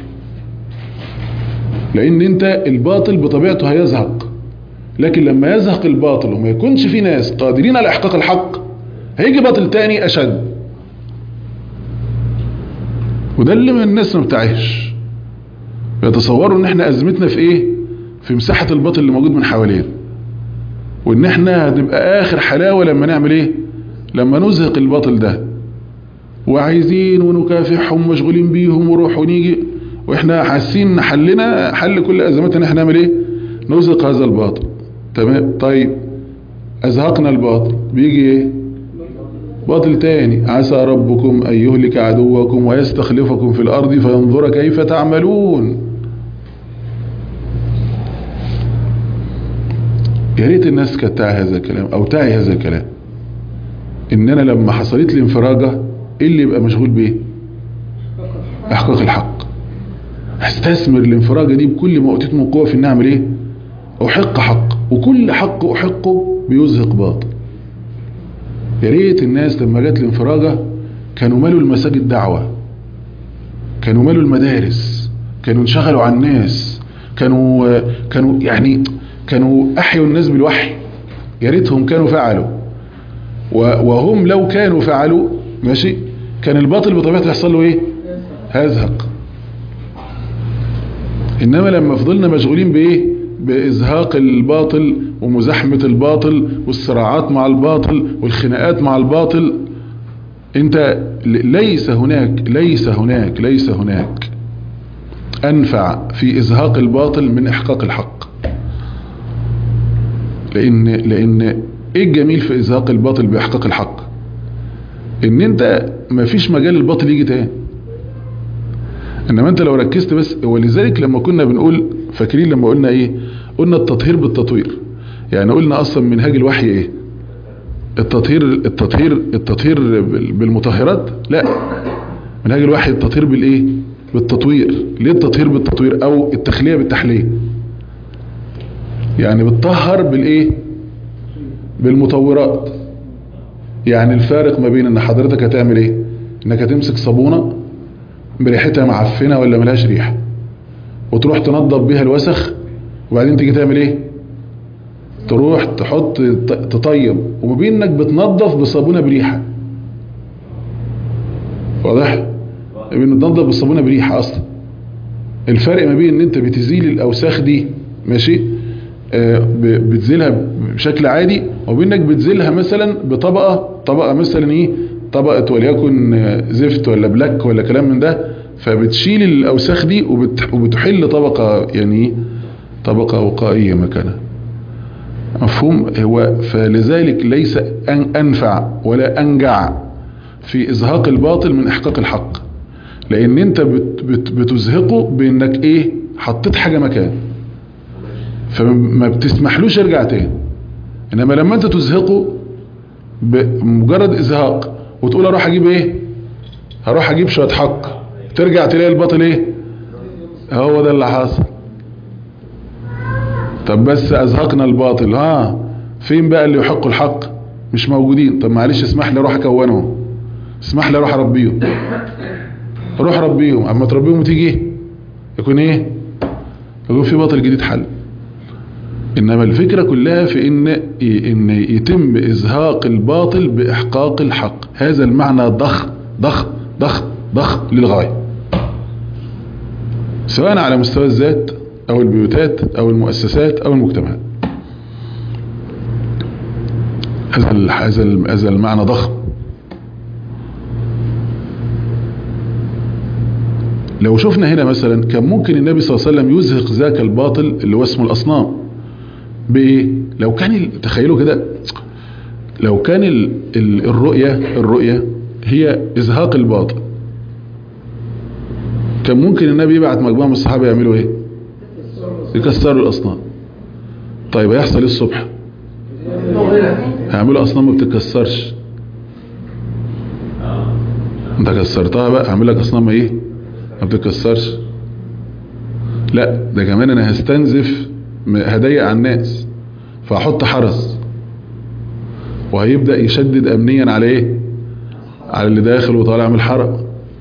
لان انت الباطل بطبيعته هيزهق لكن لما يزهق الباطل وما يكونش في ناس قادرين على احقاق الحق هيجي باطل تاني اشد وده اللي من الناس ما بتعيش بيتصوروا ان احنا ازمتنا في ايه في مساحة الباطل اللي موجود من حوالينا وان احنا هنبقى اخر حلاوة لما نعمل ايه لما نزهق الباطل ده وعايزين ونكافحهم مشغولين بيهم ونروح ونيجي واحنا حاسين ان حلنا حل كل ازماتنا ان احنا نعمل ايه نزهق هذا الباطل تمام طيب ازهقنا الباطل بيجي ايه باطل تاني عسى ربكم ان يهلك عدوكم ويستخلفكم في الارض فينظر كيف تعملون يا ريت الناس كانت تعي هذا الكلام او تعي هذا الكلام ان انا لما حصلت لي انفراجة ايه اللي يبقى مشغول بايه احقاق الحق هستثمر الانفراجة دي بكل ما اوتيت من قوة في ان اعمل ايه احق حق وكل حق احقه بيزهق باطل يا ريت الناس لما جت الانفراجة كانوا مالوا المساجد دعوة كانوا مالوا المدارس كانوا انشغلوا عن الناس كانوا كانوا يعني كانوا احيوا الناس بالوحي يا ريتهم كانوا فعلوا وهم لو كانوا فعلوا ماشي كان الباطل بطبيعته يحصل له ايه هزهق انما لما فضلنا مشغولين بايه بازهاق الباطل ومزاحمة الباطل والصراعات مع الباطل والخناقات مع الباطل انت ليس هناك ليس هناك ليس هناك انفع في ازهاق الباطل من احقاق الحق لان لان ايه الجميل في ازهاق الباطل باحقاق الحق ان انت ما فيش مجال الباطل يجي تاني انما انت لو ركزت بس ولذلك لما كنا بنقول فاكرين لما قلنا ايه قلنا التطهير بالتطوير يعني قلنا اصلا منهاج الوحي ايه التطهير التطهير التطهير بالمطهرات لا منهاج الوحي التطهير بالايه بالتطوير ليه التطهير بالتطوير او التخلية بالتحلية يعني بتطهر بالايه بالمطورات يعني الفارق ما بين ان حضرتك هتعمل ايه انك هتمسك صابونة بريحتها معفنة ولا ملهاش ريحة وتروح تنظف بيها الوسخ وبعدين تيجي تعمل ايه تروح تحط تطيب وما بين انك بتنظف بصابونة بريحة واضح بين تنظف بالصابونة بريحة اصلا الفرق ما بين ان انت بتزيل الاوساخ دي ماشي آه بتزيلها بشكل عادي وبين انك بتزيلها مثلا بطبقة طبقة مثلا ايه طبقة وليكن زفت ولا بلاك ولا كلام من ده فبتشيل الاوساخ دي وبت وبتحل طبقة يعني طبقة وقائية مكانها مفهوم هو فلذلك ليس أن أنفع ولا أنجع في إزهاق الباطل من إحقاق الحق لأن أنت بت بت بتزهقه بأنك إيه حطيت حاجة مكان فما بتسمحلوش يرجع تاني إنما لما أنت تزهقه بمجرد إزهاق وتقول أروح أجيب إيه هروح أجيب شوية حق ترجع تلاقي الباطل إيه هو ده اللي حاصل طب بس أزهقنا الباطل ها فين بقى اللي يحق الحق مش موجودين طب معلش اسمح لي اروح اكونهم اسمح لي اروح اربيهم روح ربيهم اما تربيهم وتيجي يكون ايه يكون في باطل جديد حل انما الفكرة كلها في ان ان يتم ازهاق الباطل باحقاق الحق هذا المعنى ضخ ضخ ضخ ضخ للغاية سواء على مستوى الذات او البيوتات او المؤسسات او المجتمعات هذا هذا هذا المعنى ضخم لو شفنا هنا مثلا كان ممكن النبي صلى الله عليه وسلم يزهق ذاك الباطل اللي هو اسمه الاصنام بايه لو كان تخيلوا كده لو كان ال ال الرؤية الرؤية هي ازهاق الباطل كان ممكن النبي يبعت مجموعة من الصحابة يعملوا ايه يكسروا الاصنام طيب هيحصل ايه الصبح هيعملوا اصنام ما بتتكسرش انت كسرتها بقى هعمل لك اصنام ايه ما بتتكسرش لا ده كمان انا هستنزف هضيق على الناس فاحط حرس وهيبدأ يشدد امنيا على ايه على اللي داخل وطالع من الحرم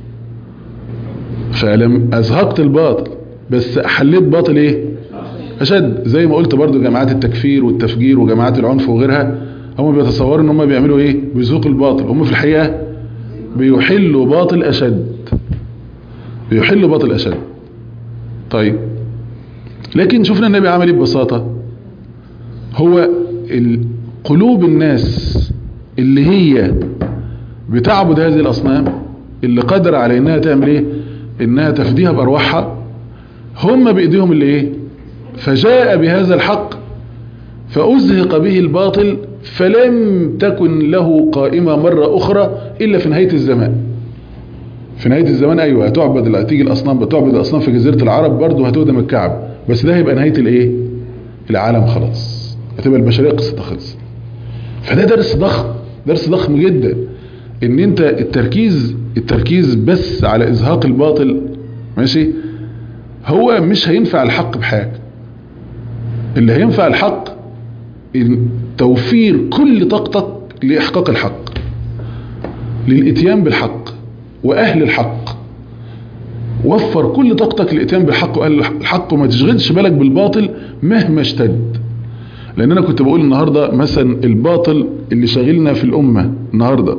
فلم ازهقت الباطل بس حليت باطل ايه اشد زي ما قلت برضو جماعات التكفير والتفجير وجماعات العنف وغيرها هم بيتصوروا ان هم بيعملوا ايه بيذوقوا الباطل هم في الحقيقة بيحلوا باطل اشد بيحلوا باطل اشد طيب لكن شفنا النبي عمل ايه ببساطة هو قلوب الناس اللي هي بتعبد هذه الاصنام اللي قادرة على انها تعمل ايه انها تفديها بارواحها هم بايديهم اللي ايه فجاء بهذا الحق فأزهق به الباطل فلم تكن له قائمة مرة أخرى إلا في نهاية الزمان في نهاية الزمان أيوة هتعبد هتيجي الأصنام بتعبد الأصنام في جزيرة العرب برضه هتهدم الكعب بس ده هيبقى نهاية الإيه العالم خلاص هتبقى البشريه قصتها خلصت فده درس ضخم درس ضخم جدا ان انت التركيز التركيز بس على ازهاق الباطل ماشي هو مش هينفع الحق بحاجه اللي هينفع الحق إن توفير كل طاقتك لاحقاق الحق للاتيان بالحق واهل الحق وفر كل طاقتك للاتيان بالحق واهل الحق وما تشغلش بالك بالباطل مهما اشتد لان انا كنت بقول النهارده مثلا الباطل اللي شاغلنا في الامه النهارده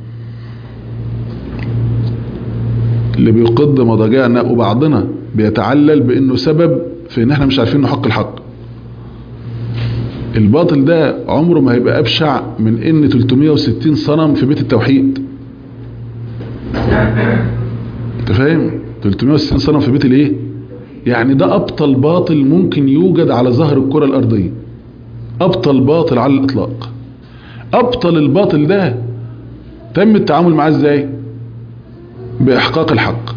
اللي بيقض مضاجعنا وبعضنا بيتعلل بانه سبب في ان احنا مش عارفين نحق الحق الباطل ده عمره ما هيبقى ابشع من ان 360 صنم في بيت التوحيد انت فاهم 360 صنم في بيت الايه يعني ده ابطل باطل ممكن يوجد على ظهر الكره الارضيه ابطل باطل على الاطلاق ابطل الباطل ده تم التعامل معاه ازاي باحقاق الحق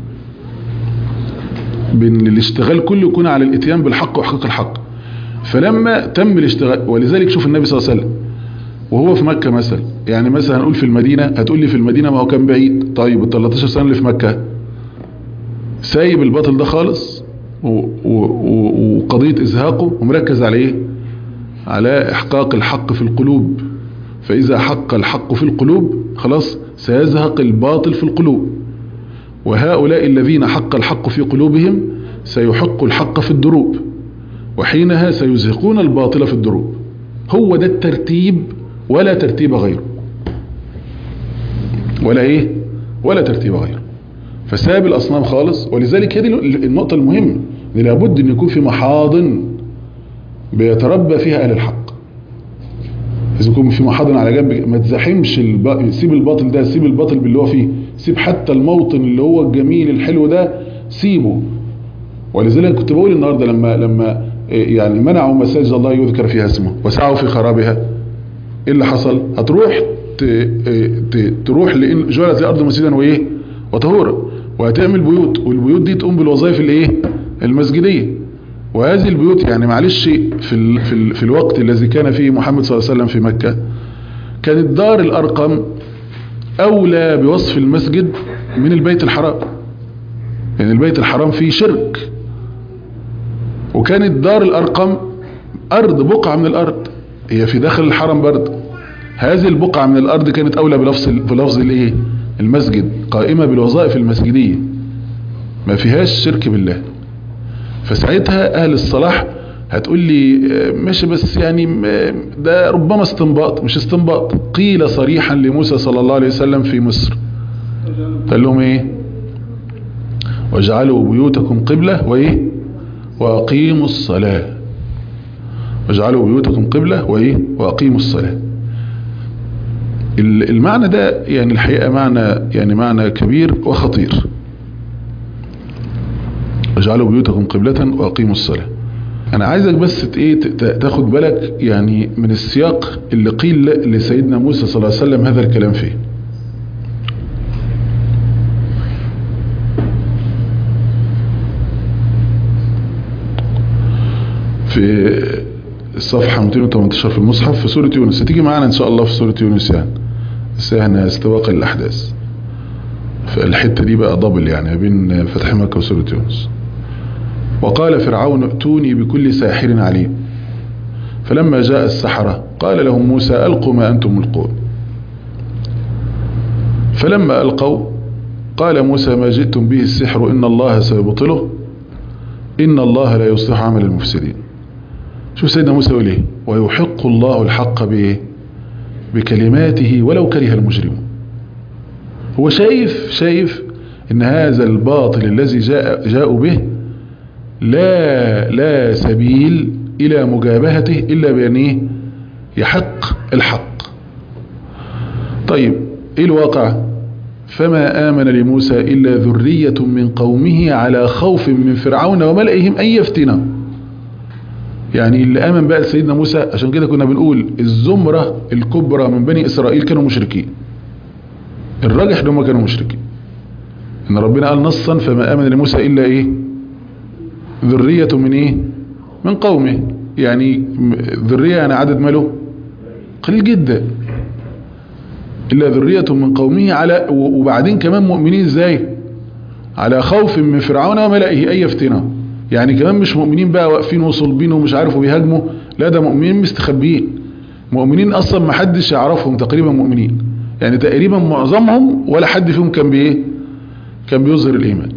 بان الاشتغال كله يكون على الاتيان بالحق واحقاق الحق فلما تم الاشتغال ولذلك شوف النبي صلى الله عليه وسلم وهو في مكة مثلا يعني مثلا هنقول في المدينة هتقول لي في المدينة ما هو كان بعيد طيب ال 13 سنة اللي في مكة سايب الباطل ده خالص و- و- و- وقضية إزهاقه ومركز على إيه على إحقاق الحق في القلوب فإذا حق الحق في القلوب خلاص سيزهق الباطل في القلوب وهؤلاء الذين حق الحق في قلوبهم سيحق الحق في الدروب وحينها سيزهقون الباطل في الدروب هو ده الترتيب ولا ترتيب غيره ولا ايه ولا ترتيب غيره فساب الاصنام خالص ولذلك هذه النقطة المهمة ان لابد ان يكون في محاضن بيتربى فيها اهل الحق لازم يكون في محاضن على جنب ما تزاحمش الب... سيب الباطل ده سيب الباطل باللي هو فيه سيب حتى الموطن اللي هو الجميل الحلو ده سيبه ولذلك كنت بقول النهارده لما لما إيه يعني منعوا مساجد الله يذكر فيها اسمه وسعوا في خرابها ايه اللي حصل هتروح ت... إيه ت... تروح لان جعلت الارض مسجدا وايه وطهورا وهتعمل بيوت والبيوت دي تقوم بالوظائف الايه المسجديه وهذه البيوت يعني معلش في ال... في, ال... في الوقت الذي كان فيه محمد صلى الله عليه وسلم في مكه كانت دار الارقم اولى بوصف المسجد من البيت الحرام يعني البيت الحرام فيه شرك وكانت دار الأرقم أرض بقعة من الأرض هي في داخل الحرم برضه هذه البقعة من الأرض كانت أولى بلفظ بلفظ الإيه؟ المسجد قائمة بالوظائف المسجدية ما فيهاش شرك بالله فساعتها أهل الصلاح هتقول لي ماشي بس يعني ده ربما استنباط مش استنباط قيل صريحا لموسى صلى الله عليه وسلم في مصر قال لهم ايه واجعلوا بيوتكم قبلة وايه واقيموا الصلاة واجعلوا بيوتكم قبلة وايه واقيموا الصلاة المعنى ده يعني الحقيقة معنى يعني معنى كبير وخطير واجعلوا بيوتكم قبلة واقيموا الصلاة انا عايزك بس ايه تاخد بالك يعني من السياق اللي قيل لسيدنا موسى صلى الله عليه وسلم هذا الكلام فيه في الصفحة 218 في المصحف في سورة يونس هتيجي معانا ان شاء الله في سورة يونس يعني بس احنا استواق الاحداث فالحتة دي بقى دبل يعني بين فتح مكة وسورة يونس وقال فرعون ائتوني بكل ساحر عليم فلما جاء السحرة قال لهم موسى ألقوا ما أنتم ملقون فلما ألقوا قال موسى ما جئتم به السحر إن الله سيبطله إن الله لا يصلح عمل المفسدين شوف سيدنا موسى يقول ايه ويحق الله الحق بايه بكلماته ولو كره المجرمون هو شايف شايف ان هذا الباطل الذي جاء جاءوا به لا لا سبيل الى مجابهته الا بان ايه يحق الحق طيب ايه الواقع فما آمن لموسى إلا ذرية من قومه على خوف من فرعون وملئهم أن يفتنه يعني اللي آمن بقى سيدنا موسى عشان كده كنا بنقول الزمرة الكبرى من بني إسرائيل كانوا مشركين الراجح هم كانوا مشركين إن ربنا قال نصا فما آمن لموسى إلا إيه ذرية من إيه من قومه يعني م- ذرية يعني عدد ماله قليل جدا إلا ذرية من قومه على و- وبعدين كمان مؤمنين ازاي على خوف من فرعون وملئه أي يفتنا يعني كمان مش مؤمنين بقى واقفين وصلبين ومش عارفوا بيهاجموا لا ده مؤمنين مستخبيين مؤمنين أصلا ما حدش يعرفهم تقريبا مؤمنين يعني تقريبا معظمهم ولا حد فيهم كان بإيه كان بيظهر الإيمان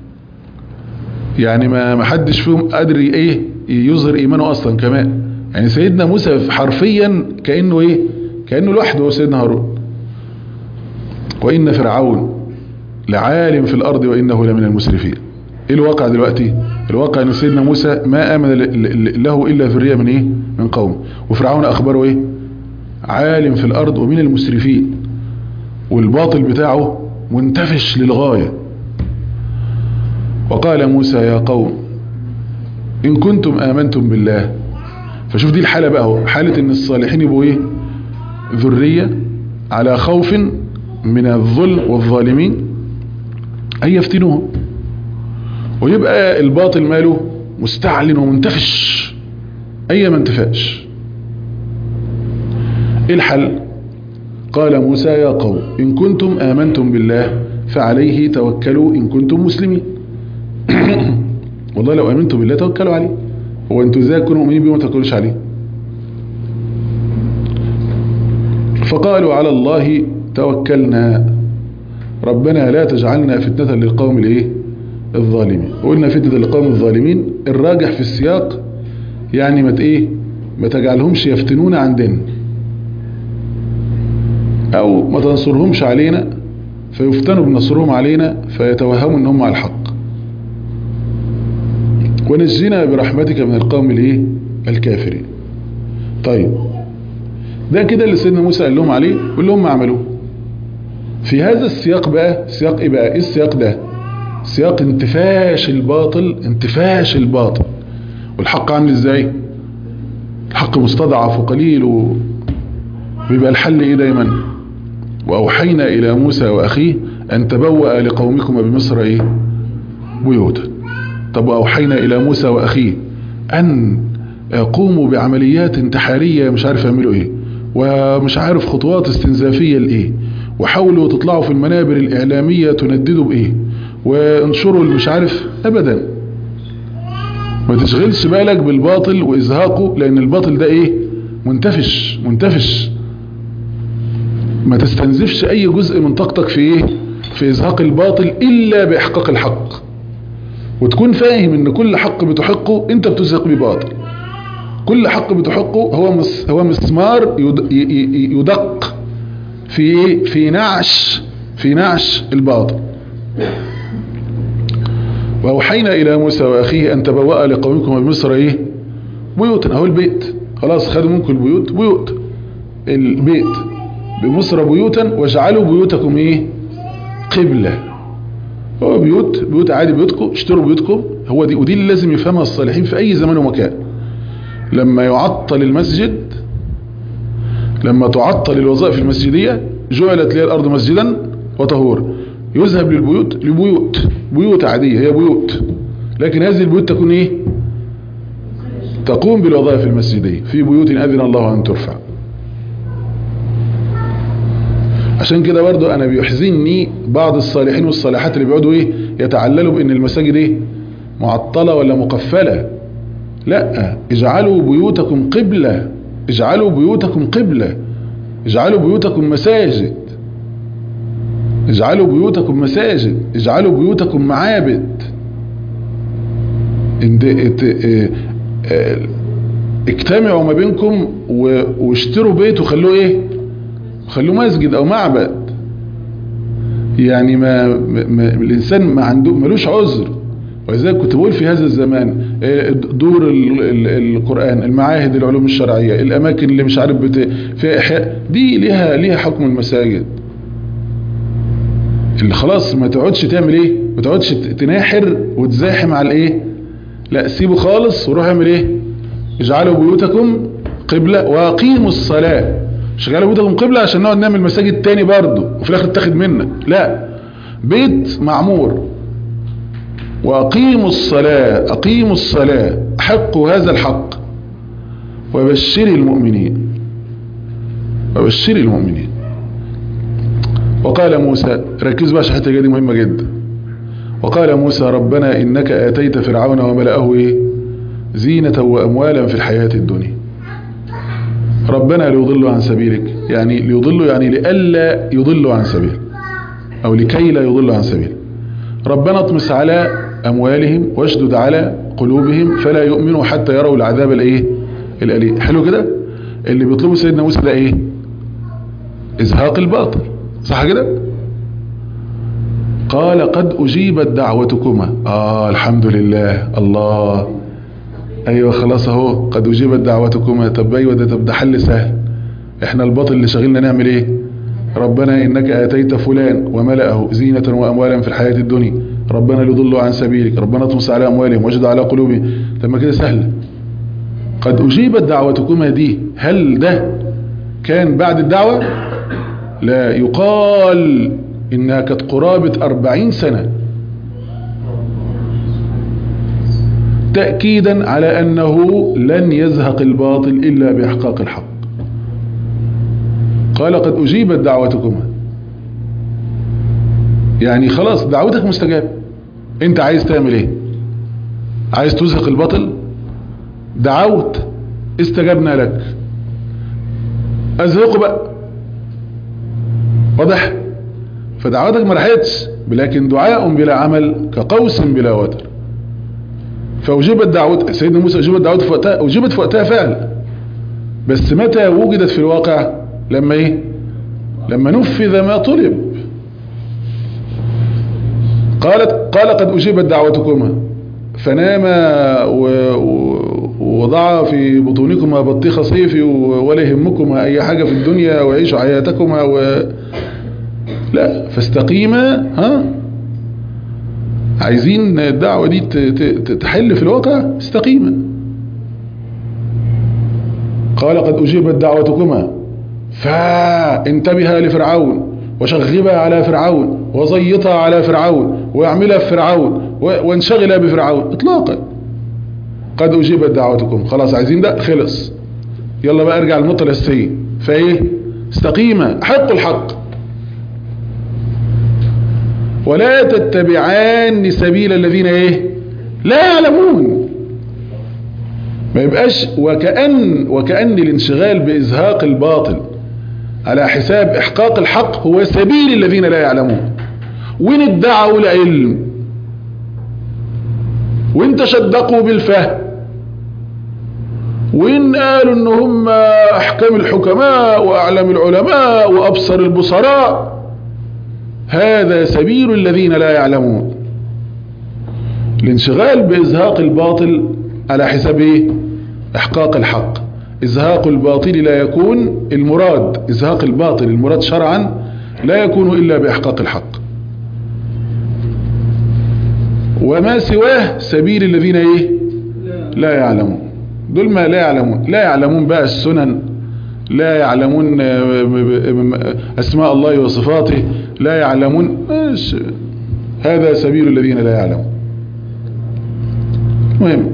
يعني ما ما حدش فيهم قادر ي- ايه يظهر ايمانه اصلا كمان يعني سيدنا موسى حرفيا كانه ايه كانه لوحده هو سيدنا هارون وان فرعون لعالم في الارض وانه لمن المسرفين ايه الواقع دلوقتي الواقع ان سيدنا موسى ما امن ل- ل- له الا ذريه من ايه من قوم وفرعون اخبره ايه عالم في الارض ومن المسرفين والباطل بتاعه منتفش للغايه وقال موسى يا قوم إن كنتم آمنتم بالله فشوف دي الحالة بقى هو حالة إن الصالحين يبقوا إيه ذرية على خوف من الظلم والظالمين أن يفتنوهم ويبقى الباطل ماله مستعلن ومنتفش أي ما انتفاش إيه الحل قال موسى يا قوم إن كنتم آمنتم بالله فعليه توكلوا إن كنتم مسلمين والله لو امنتوا بالله توكلوا عليه هو انتوا ازاي تكونوا مؤمنين بيه وما توكلوش عليه فقالوا على الله توكلنا ربنا لا تجعلنا فتنة للقوم الايه الظالمين وقلنا فتنة للقوم الظالمين الراجح في السياق يعني ما ت- ايه ما تجعلهمش يفتنون عن دين او ما تنصرهمش علينا فيفتنوا بنصرهم علينا فيتوهموا ان هم على الحق ونجينا برحمتك من القوم الايه الكافرين طيب ده كده اللي سيدنا موسى قال لهم عليه واللي هم عملوه في هذا السياق بقى سياق ايه بقى ايه السياق ده سياق انتفاش الباطل انتفاش الباطل والحق عامل ازاي الحق مستضعف وقليل و... بيبقى الحل ايه دايما واوحينا الى موسى واخيه ان تبوأ لقومكما بمصر ايه بيوتا طب وأوحينا إلى موسى وأخيه أن قوموا بعمليات انتحارية مش عارف يعملوا إيه ومش عارف خطوات استنزافية لإيه وحاولوا تطلعوا في المنابر الإعلامية تنددوا بإيه وانشروا مش عارف أبدا ما تشغلش بالك بالباطل وإزهاقه لأن الباطل ده إيه منتفش منتفش ما تستنزفش أي جزء من طاقتك في إيه في إزهاق الباطل إلا بإحقاق الحق وتكون فاهم ان كل حق بتحقه انت بتزهق بيه باطل كل حق بتحقه هو مس هو مسمار يد- ي- ي- يدق في ايه في نعش في نعش الباطل واوحينا الى موسى واخيه ان تبوأ لقومكم بمصر ايه بيوتا اهو البيت خلاص خدوا منكم البيوت بيوت البيت بمصر بيوتا واجعلوا بيوتكم ايه قبله هو بيوت بيوت عادي بيوتكم اشتروا بيوتكم هو دي ودي اللي لازم يفهمها الصالحين في اي زمان ومكان لما يعطل المسجد لما تعطل الوظائف المسجدية جعلت لي الارض مسجدا وطهورا يذهب للبيوت لبيوت بيوت عادية هي بيوت لكن هذه البيوت تكون ايه تقوم بالوظائف المسجدية في بيوت اذن الله ان ترفع عشان كده برضو انا بيحزنني بعض الصالحين والصالحات اللي بيقعدوا ايه يتعللوا بان المساجد ايه معطلة ولا مقفلة لا اجعلوا بيوتكم قبلة اجعلوا بيوتكم قبلة اجعلوا بيوتكم مساجد اجعلوا بيوتكم مساجد اجعلوا بيوتكم معابد انت ات- اه- اه- اجتمعوا ما بينكم و- واشتروا بيت وخلوه ايه خلوه مسجد او معبد يعني ما, ما الانسان ما عنده ملوش عذر ولذلك كنت بقول في هذا الزمان آه، دور ال- ال- القرآن المعاهد العلوم الشرعية الاماكن اللي مش عارف بت... فيها احياء دي ليها ليها حكم المساجد اللي خلاص ما تقعدش تعمل ايه ما تقعدش ت- تناحر وتزاحم على الايه لا سيبه خالص وروح اعمل ايه اجعلوا بيوتكم قبلة واقيموا الصلاة مش اجعلوا بيوتكم قبلة عشان نقعد نعمل مساجد تاني برضه وفي الاخر تاخد منك لا بيت معمور واقيموا الصلاة اقيموا الصلاة حقوا هذا الحق وبشر المؤمنين وبشر المؤمنين وقال موسى ركز بقى عشان الحته دي مهمه جدا وقال موسى ربنا انك اتيت فرعون وملأه ايه زينة واموالا في الحياة الدنيا ربنا ليضلوا عن سبيلك يعني ليضلوا يعني لئلا يضلوا عن سبيلك او لكي لا يضلوا عن سبيلك ربنا اطمس على اموالهم واشدد على قلوبهم فلا يؤمنوا حتى يروا العذاب الايه الاليم حلو كده اللي بيطلبه سيدنا موسى ده ايه ازهاق الباطل صح كده قال قد اجيبت دعوتكما اه الحمد لله الله ايوه خلاص اهو قد اجيبت دعوتكما طب ايوه ده طب ده حل سهل احنا الباطل اللي شاغلنا نعمل ايه ربنا انك اتيت فلان وملأه زينة واموالا في الحياة الدنيا ربنا ليضلوا عن سبيلك ربنا اطمس على اموالهم واجد على قلوبهم طب ما كده سهل قد اجيبت دعوتكما دي هل ده كان بعد الدعوة لا يقال انها كانت قرابة اربعين سنة تأكيدا على انه لن يزهق الباطل الا باحقاق الحق قال قد اجيبت دعوتكما يعني خلاص دعوتك مستجاب انت عايز تعمل ايه عايز تزهق الباطل دعوت استجبنا لك ازهقه بقى واضح فدعوتك ما راحتش لكن دعاء بلا عمل كقوس بلا وتر فأجيبت دعوت سيدنا موسى أجيبت دعوته في وقتها أجيبت في وقتها فعلا بس متى وجدت في الواقع لما ايه لما نفذ ما طلب قالت قال قد أجيبت دعوتكما فناما ووضع في بطونكما بطيخ صيفي ولا يهمكما أي حاجة في الدنيا وعيشوا حياتكما و... لا فاستقيما ها عايزين الدعوة دي تحل في الواقع استقيما قال قد أجيبت دعوتكما فانتبه لفرعون وشغبها على فرعون وزيطها على فرعون واعملها في فرعون وانشغل بفرعون اطلاقا قد أجيبت دعوتكم خلاص عايزين ده خلص يلا بقى ارجع للنقطة الأساسية فايه استقيما حق الحق ولا تتبعان سبيل الذين ايه لا يعلمون ما يبقاش وكأن وكأن الانشغال بإزهاق الباطل على حساب إحقاق الحق هو سبيل الذين لا يعلمون وين ادعوا العلم وين تشدقوا بالفهم وين قالوا ان هم احكام الحكماء واعلم العلماء وابصر البصراء هذا سبيل الذين لا يعلمون الانشغال بإزهاق الباطل على حساب ايه احقاق الحق ازهاق الباطل لا يكون المراد ازهاق الباطل المراد شرعا لا يكون الا باحقاق الحق وما سواه سبيل الذين ايه لا يعلمون دول ما لا يعلمون لا يعلمون بقى السنن لا يعلمون اسماء الله وصفاته لا يعلمون هذا سبيل الذين لا يعلمون مهم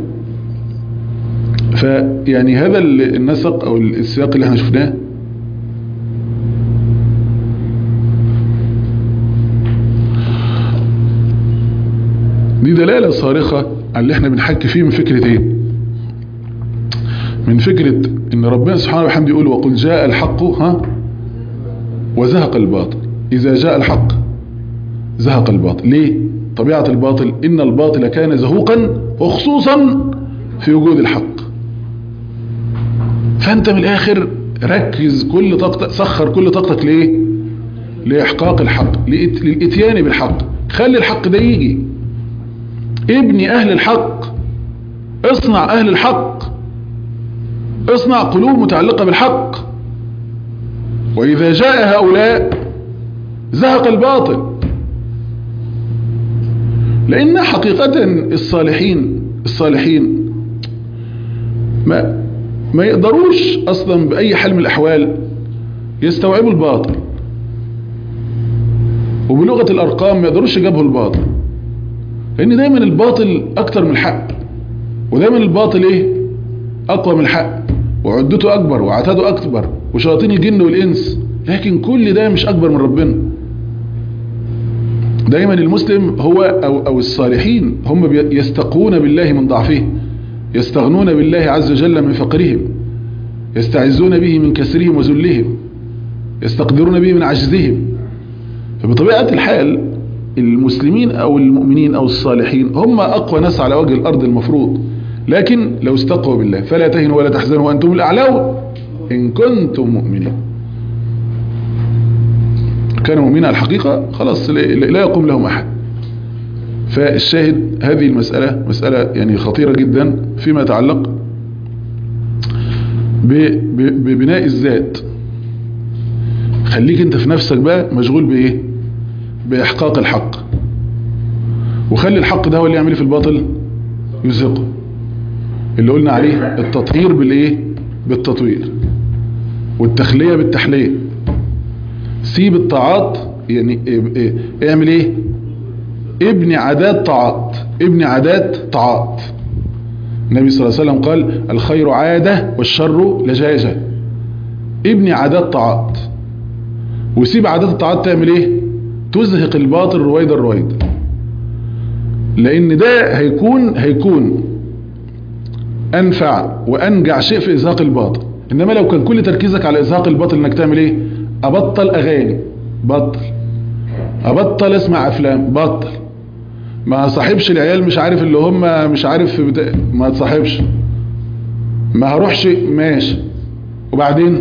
فيعني هذا النسق او السياق اللي احنا شفناه دي دلالة صارخة على اللي احنا بنحكي فيه من فكرة ايه من فكرة ان ربنا سبحانه وبحمده يقول وقل جاء الحق ها وزهق الباطل اذا جاء الحق زهق الباطل ليه طبيعة الباطل ان الباطل كان زهوقا وخصوصا في وجود الحق فانت من الاخر ركز كل طاقتك سخر كل طاقتك ليه لاحقاق الحق للاتيان بالحق خلي الحق ده يجي ابني اهل الحق اصنع اهل الحق اصنع قلوب متعلقة بالحق واذا جاء هؤلاء زهق الباطل لان حقيقة الصالحين الصالحين ما ما يقدروش اصلا باي حال من الاحوال يستوعبوا الباطل وبلغة الارقام ما يقدروش يجابهوا الباطل لان دايما الباطل اكتر من الحق ودايما الباطل ايه اقوى من الحق وعدته اكبر وعتاده اكبر وشياطين الجن والانس لكن كل ده مش اكبر من ربنا دايما المسلم هو او, أو الصالحين هم بي- يستقون بالله من ضعفهم يستغنون بالله عز وجل من فقرهم يستعزون به من كسرهم وذلهم يستقدرون به من عجزهم فبطبيعة الحال المسلمين او المؤمنين او الصالحين هم اقوى ناس على وجه الارض المفروض لكن لو استقوا بالله فلا تهنوا ولا تحزنوا وانتم الاعلون ان كنتم مؤمنين كان مؤمنا على الحقيقة خلاص لا لا يقوم لهم احد فالشاهد هذه المسألة مسألة يعني خطيرة جدا فيما يتعلق ب- ب- ببناء الذات خليك انت في نفسك بقى مشغول بايه باحقاق الحق وخلي الحق ده هو اللي يعمل إيه في الباطل يزهقه اللي قلنا عليه التطهير بالايه بالتطوير والتخلية بالتحلية سيب الطاعات يعني إيه- إيه- اعمل ايه ابني عادات طاعات ابني عادات طاعات النبي صلى الله عليه وسلم قال الخير عادة والشر لجاجة ابني عادات طاعات وسيب عادات الطاعات تعمل ايه تزهق الباطل رويدا رويدا لان ده هيكون هيكون انفع وانجع شيء في ازهاق الباطل انما لو كان كل تركيزك على ازهاق الباطل انك تعمل ايه ابطل اغاني بطل ابطل اسمع افلام بطل ما صاحبش العيال مش عارف اللي هم مش عارف بتا... ما تصاحبش ما هروحش ماشي وبعدين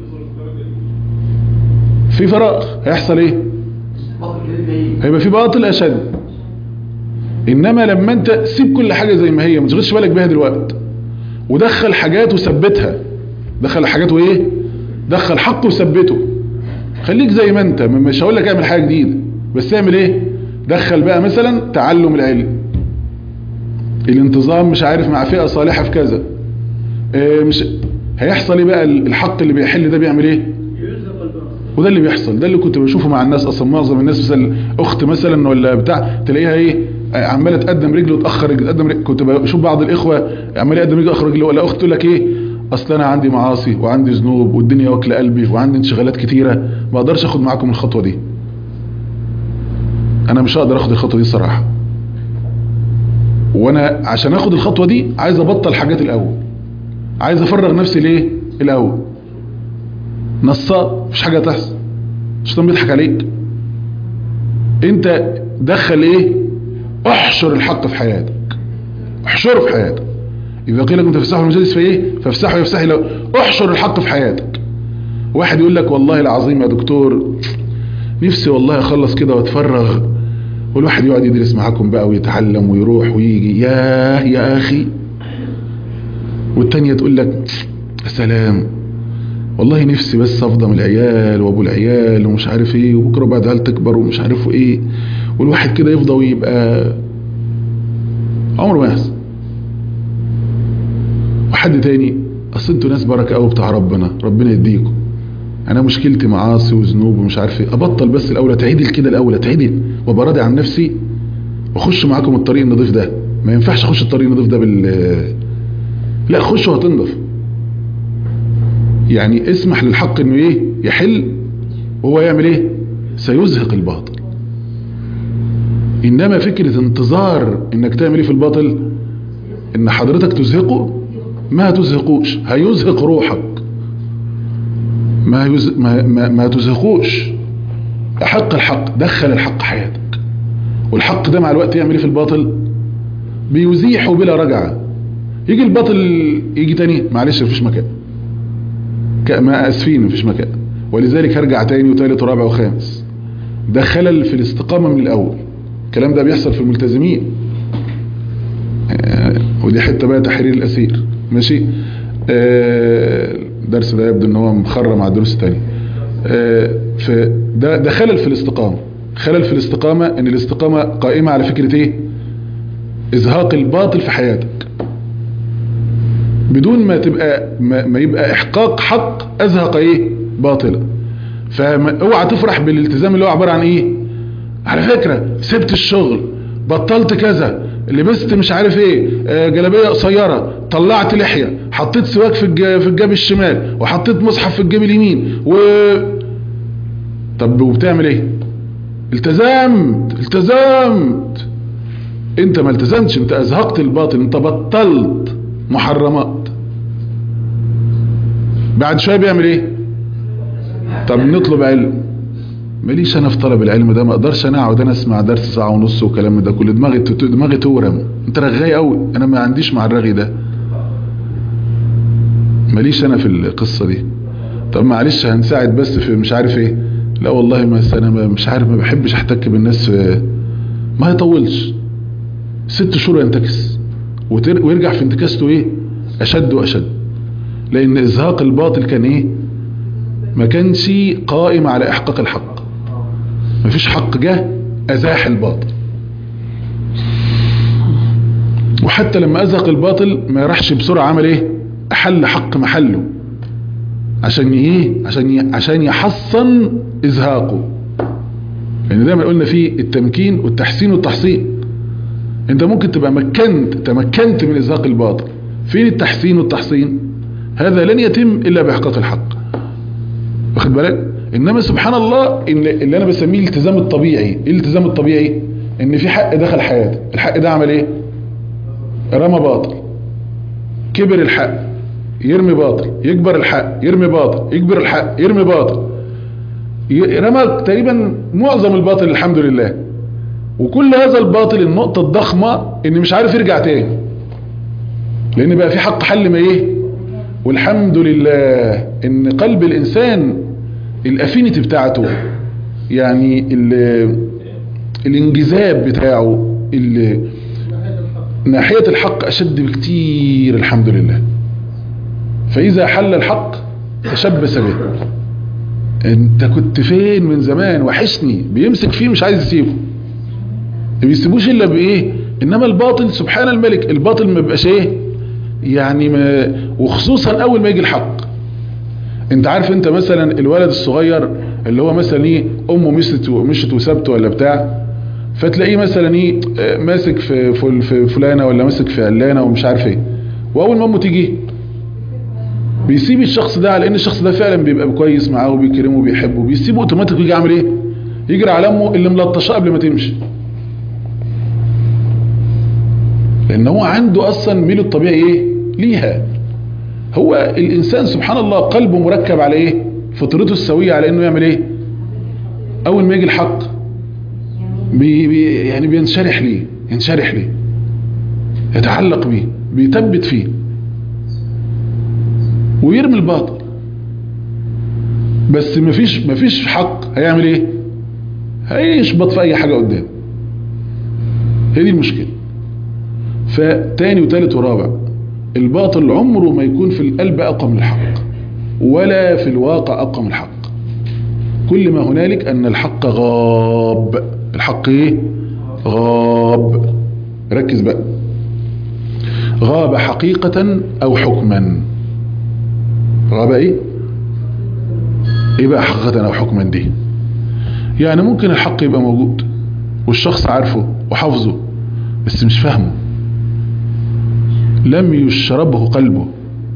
في فراغ هيحصل ايه باطل كده جاي هيبقى في باطل اشد انما لما انت سيب كل حاجة زي ما هي ما تشغلش بالك بيها دلوقتي ودخل حاجات وثبتها دخل حاجات وايه دخل حق وثبته خليك زي ما انت مش هقول لك اعمل حاجة جديدة بس اعمل ايه دخل بقى مثلا تعلم العلم الانتظام مش عارف مع فئة صالحة في كذا اه مش هيحصل ايه بقى الحق اللي بيحل ده بيعمل ايه وده اللي بيحصل ده اللي كنت بشوفه مع الناس اصلا معظم الناس مثلا اخت مثلا ولا بتاع تلاقيها ايه عماله تقدم رجل وتاخر رجل تقدم رجل كنت بشوف بعض الاخوه عمال يقدم رجل اخر رجل ولا اخت تقول لك ايه اصل انا عندي معاصي وعندي ذنوب والدنيا واكله قلبي وعندي انشغالات كتيره ما اقدرش اخد معاكم الخطوه دي انا مش هقدر اخد الخطوه دي الصراحه وانا عشان اخد الخطوه دي عايز ابطل حاجات الاول عايز افرغ نفسي ليه الاول نصاب مفيش حاجه تحصل الشيطان بيضحك عليك انت دخل ايه احشر الحق في حياتك احشره في حياتك اذا قيل لكم تفسحوا المجالس في ايه فافسحوا يفسحي لو احشر الحق في حياتك واحد يقول لك والله العظيم يا دكتور نفسي والله اخلص كده واتفرغ والواحد يقعد يدرس معاكم بقى ويتعلم ويروح ويجي ياه يا اخي والتانية تقول لك يا سلام والله نفسي بس افضى من العيال وابو العيال ومش عارف ايه وبكره بعد عيال تكبر ومش عارف ايه والواحد كده يفضى ويبقى عمره ما يحصل وحد تاني اصل انتوا ناس بركه قوي بتاع ربنا ربنا يديكم انا مشكلتي معاصي وذنوب ومش عارف ايه ابطل بس الاول اتعدل كده الاول اتعدل وابقى راضي عن نفسي واخش معاكم الطريق النظيف ده ما ينفعش اخش الطريق النظيف ده بال لا خش وهتنضف يعني اسمح للحق انه ايه يحل وهو يعمل ايه سيزهق الباطل انما فكرة انتظار انك تعمل ايه في الباطل ان حضرتك تزهقه ما تزهقوش هيزهق روحك ما, يز... ما, ما, ما تزهقوش احق الحق دخل الحق حياتك والحق ده مع الوقت يعمل ايه في الباطل بيزيحه بلا رجعة يجي الباطل يجي تاني معلش مفيش مكان ما اسفين مفيش مكان ولذلك هرجع تاني وتالت ورابع وخامس ده خلل في الاستقامة من الاول الكلام ده بيحصل في الملتزمين آه ودي حتة بقى تحرير الاسير ماشي آه الدرس ده يبدو ان هو مخرم مع الدروس التانية آه فده ده خلل في الاستقامة خلل في الاستقامة ان الاستقامة قائمة على فكرة ايه ازهاق الباطل في حياتك بدون ما تبقى ما, ما يبقى احقاق حق ازهق ايه باطلا فاوعى تفرح بالالتزام اللي هو عبارة عن ايه على فكرة سبت الشغل بطلت كذا لبست مش عارف ايه آه، جلابيه قصيره طلعت لحيه حطيت سواك في الج- في الجيب الشمال وحطيت مصحف في الجيب اليمين و طب وبتعمل ايه التزمت التزمت انت ما التزمتش انت ازهقت الباطل انت بطلت محرمات بعد شويه بيعمل ايه طب نطلب علم ماليش انا في طلب العلم ده ما اقدرش انا اقعد انا اسمع درس ساعه ونص وكلام ده كله دماغي تت- دماغي تورم انت رغاي قوي انا ما عنديش مع الرغي ده ماليش انا في القصه دي طب معلش هنساعد بس في مش عارف ايه لا والله ما انا ما- مش عارف ما بحبش احتك بالناس في ما يطولش ست شهور ينتكس وتر- ويرجع في انتكاسته ايه اشد واشد لان ازهاق الباطل كان ايه ما كانش قائم على احقاق الحق مفيش حق جه ازاح الباطل وحتى لما ازهق الباطل ما يرحش بسرعه عمل ايه احل حق محله عشان ايه عشان ي- عشان يحصن ازهاقه يعني دايما قلنا في التمكين والتحسين والتحصين انت ممكن تبقى مكنت تمكنت من ازهاق الباطل فين التحسين والتحصين هذا لن يتم الا باحقاق الحق واخد بالك انما سبحان الله ان اللي انا بسميه الالتزام الطبيعي ايه الالتزام الطبيعي ان في حق دخل حياتك الحق ده عمل ايه رمى باطل كبر الحق يرمي باطل يكبر الحق يرمي باطل يكبر الحق يرمي باطل ي- رمى تقريبا معظم الباطل الحمد لله وكل هذا الباطل النقطة الضخمة ان مش عارف يرجع تاني لان بقى في حق حل ما ايه والحمد لله ان قلب الانسان الافينيتي بتاعته يعني ال- الانجذاب بتاعه ال- ناحية الحق اشد بكتير الحمد لله فاذا حل الحق تشبث به انت كنت فين من زمان وحشني بيمسك فيه مش عايز يسيبه ما بيسيبوش الا بايه انما الباطل سبحان الملك الباطل ما بيبقاش ايه يعني ما وخصوصا اول ما يجي الحق انت عارف انت مثلا الولد الصغير اللي هو مثلا ايه امه مشت مشت وسابته ولا بتاع فتلاقيه مثلا ايه آه، ماسك في فل- في فلانه ولا ماسك في علانه ومش عارف ايه واول ما امه تيجي بيسيب الشخص ده على ان الشخص ده فعلا بيبقى كويس معاه وبيكرمه وبيحبه بيسيبه اوتوماتيك ويجي عامل ايه يجري على امه اللي ملطشاه قبل ما تمشي لان هو عنده اصلا ميله الطبيعي ايه ليها هو الانسان سبحان الله قلبه مركب على ايه فطرته السويه على انه يعمل ايه اول ما يجي الحق بي بي يعني بينشرح ليه ينشرح ليه يتعلق بيه بيثبت فيه ويرمي الباطل بس مفيش مفيش حق هيعمل ايه هيشبط في اي حاجه قدامه هي دي المشكله فتاني وتالت ورابع الباطل عمره ما يكون في القلب اقوى من الحق ولا في الواقع اقوى من الحق كل ما هنالك ان الحق غاب الحق ايه غاب ركز بقى غاب حقيقة او حكما غاب ايه ايه بقى حقيقة او حكما دي يعني ممكن الحق يبقى موجود والشخص عارفه وحافظه بس مش فاهمه لم يشربه قلبه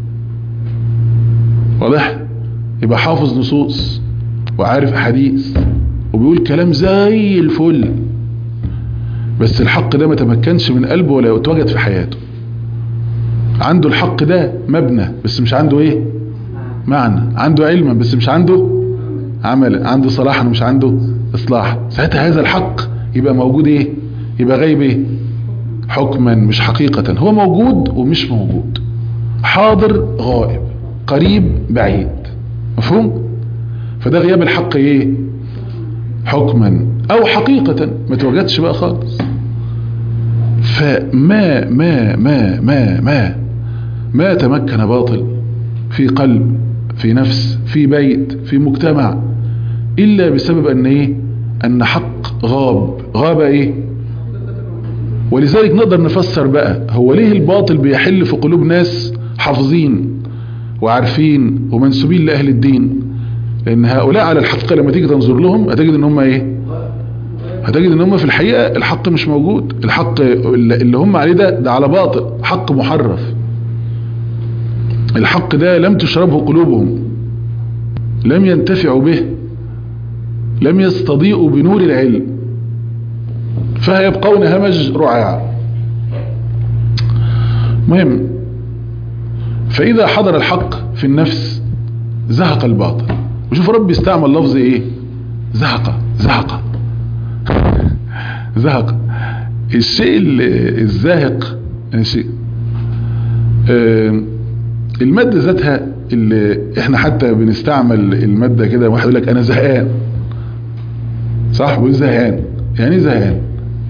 واضح يبقى حافظ نصوص وعارف احاديث وبيقول كلام زي الفل بس الحق ده ما تمكنش من قلبه ولا اتوجد في حياته عنده الحق ده مبنى بس مش عنده ايه معنى عنده علما بس مش عنده عمل عنده صلاحا مش عنده اصلاح ساعتها هذا الحق يبقى موجود ايه يبقى غيب ايه حكما مش حقيقة هو موجود ومش موجود حاضر غائب قريب بعيد مفهوم فده غياب الحق ايه حكما او حقيقة ما توجدش بقى خالص فما ما ما ما ما ما تمكن باطل في قلب في نفس في بيت في مجتمع الا بسبب ان ايه ان حق غاب غاب ايه ولذلك نقدر نفسر بقى هو ليه الباطل بيحل في قلوب ناس حافظين وعارفين ومنسوبين لأهل الدين لأن هؤلاء على الحقيقة لما تيجي تنظر لهم هتجد ان هم ايه هتجد ان هم في الحقيقة الحق مش موجود الحق اللي هم عليه ده ده على باطل حق محرف الحق ده لم تشربه قلوبهم لم ينتفعوا به لم يستضيئوا بنور العلم فيبقون همج رعاع مهم فإذا حضر الحق في النفس زهق الباطل وشوف ربي استعمل لفظ ايه زهق زهق زهق الشيء الزاهق شيء آه المادة ذاتها اللي احنا حتى بنستعمل المادة كده واحد يقول لك انا زهقان صح بيقول زهقان يعني ايه زهقان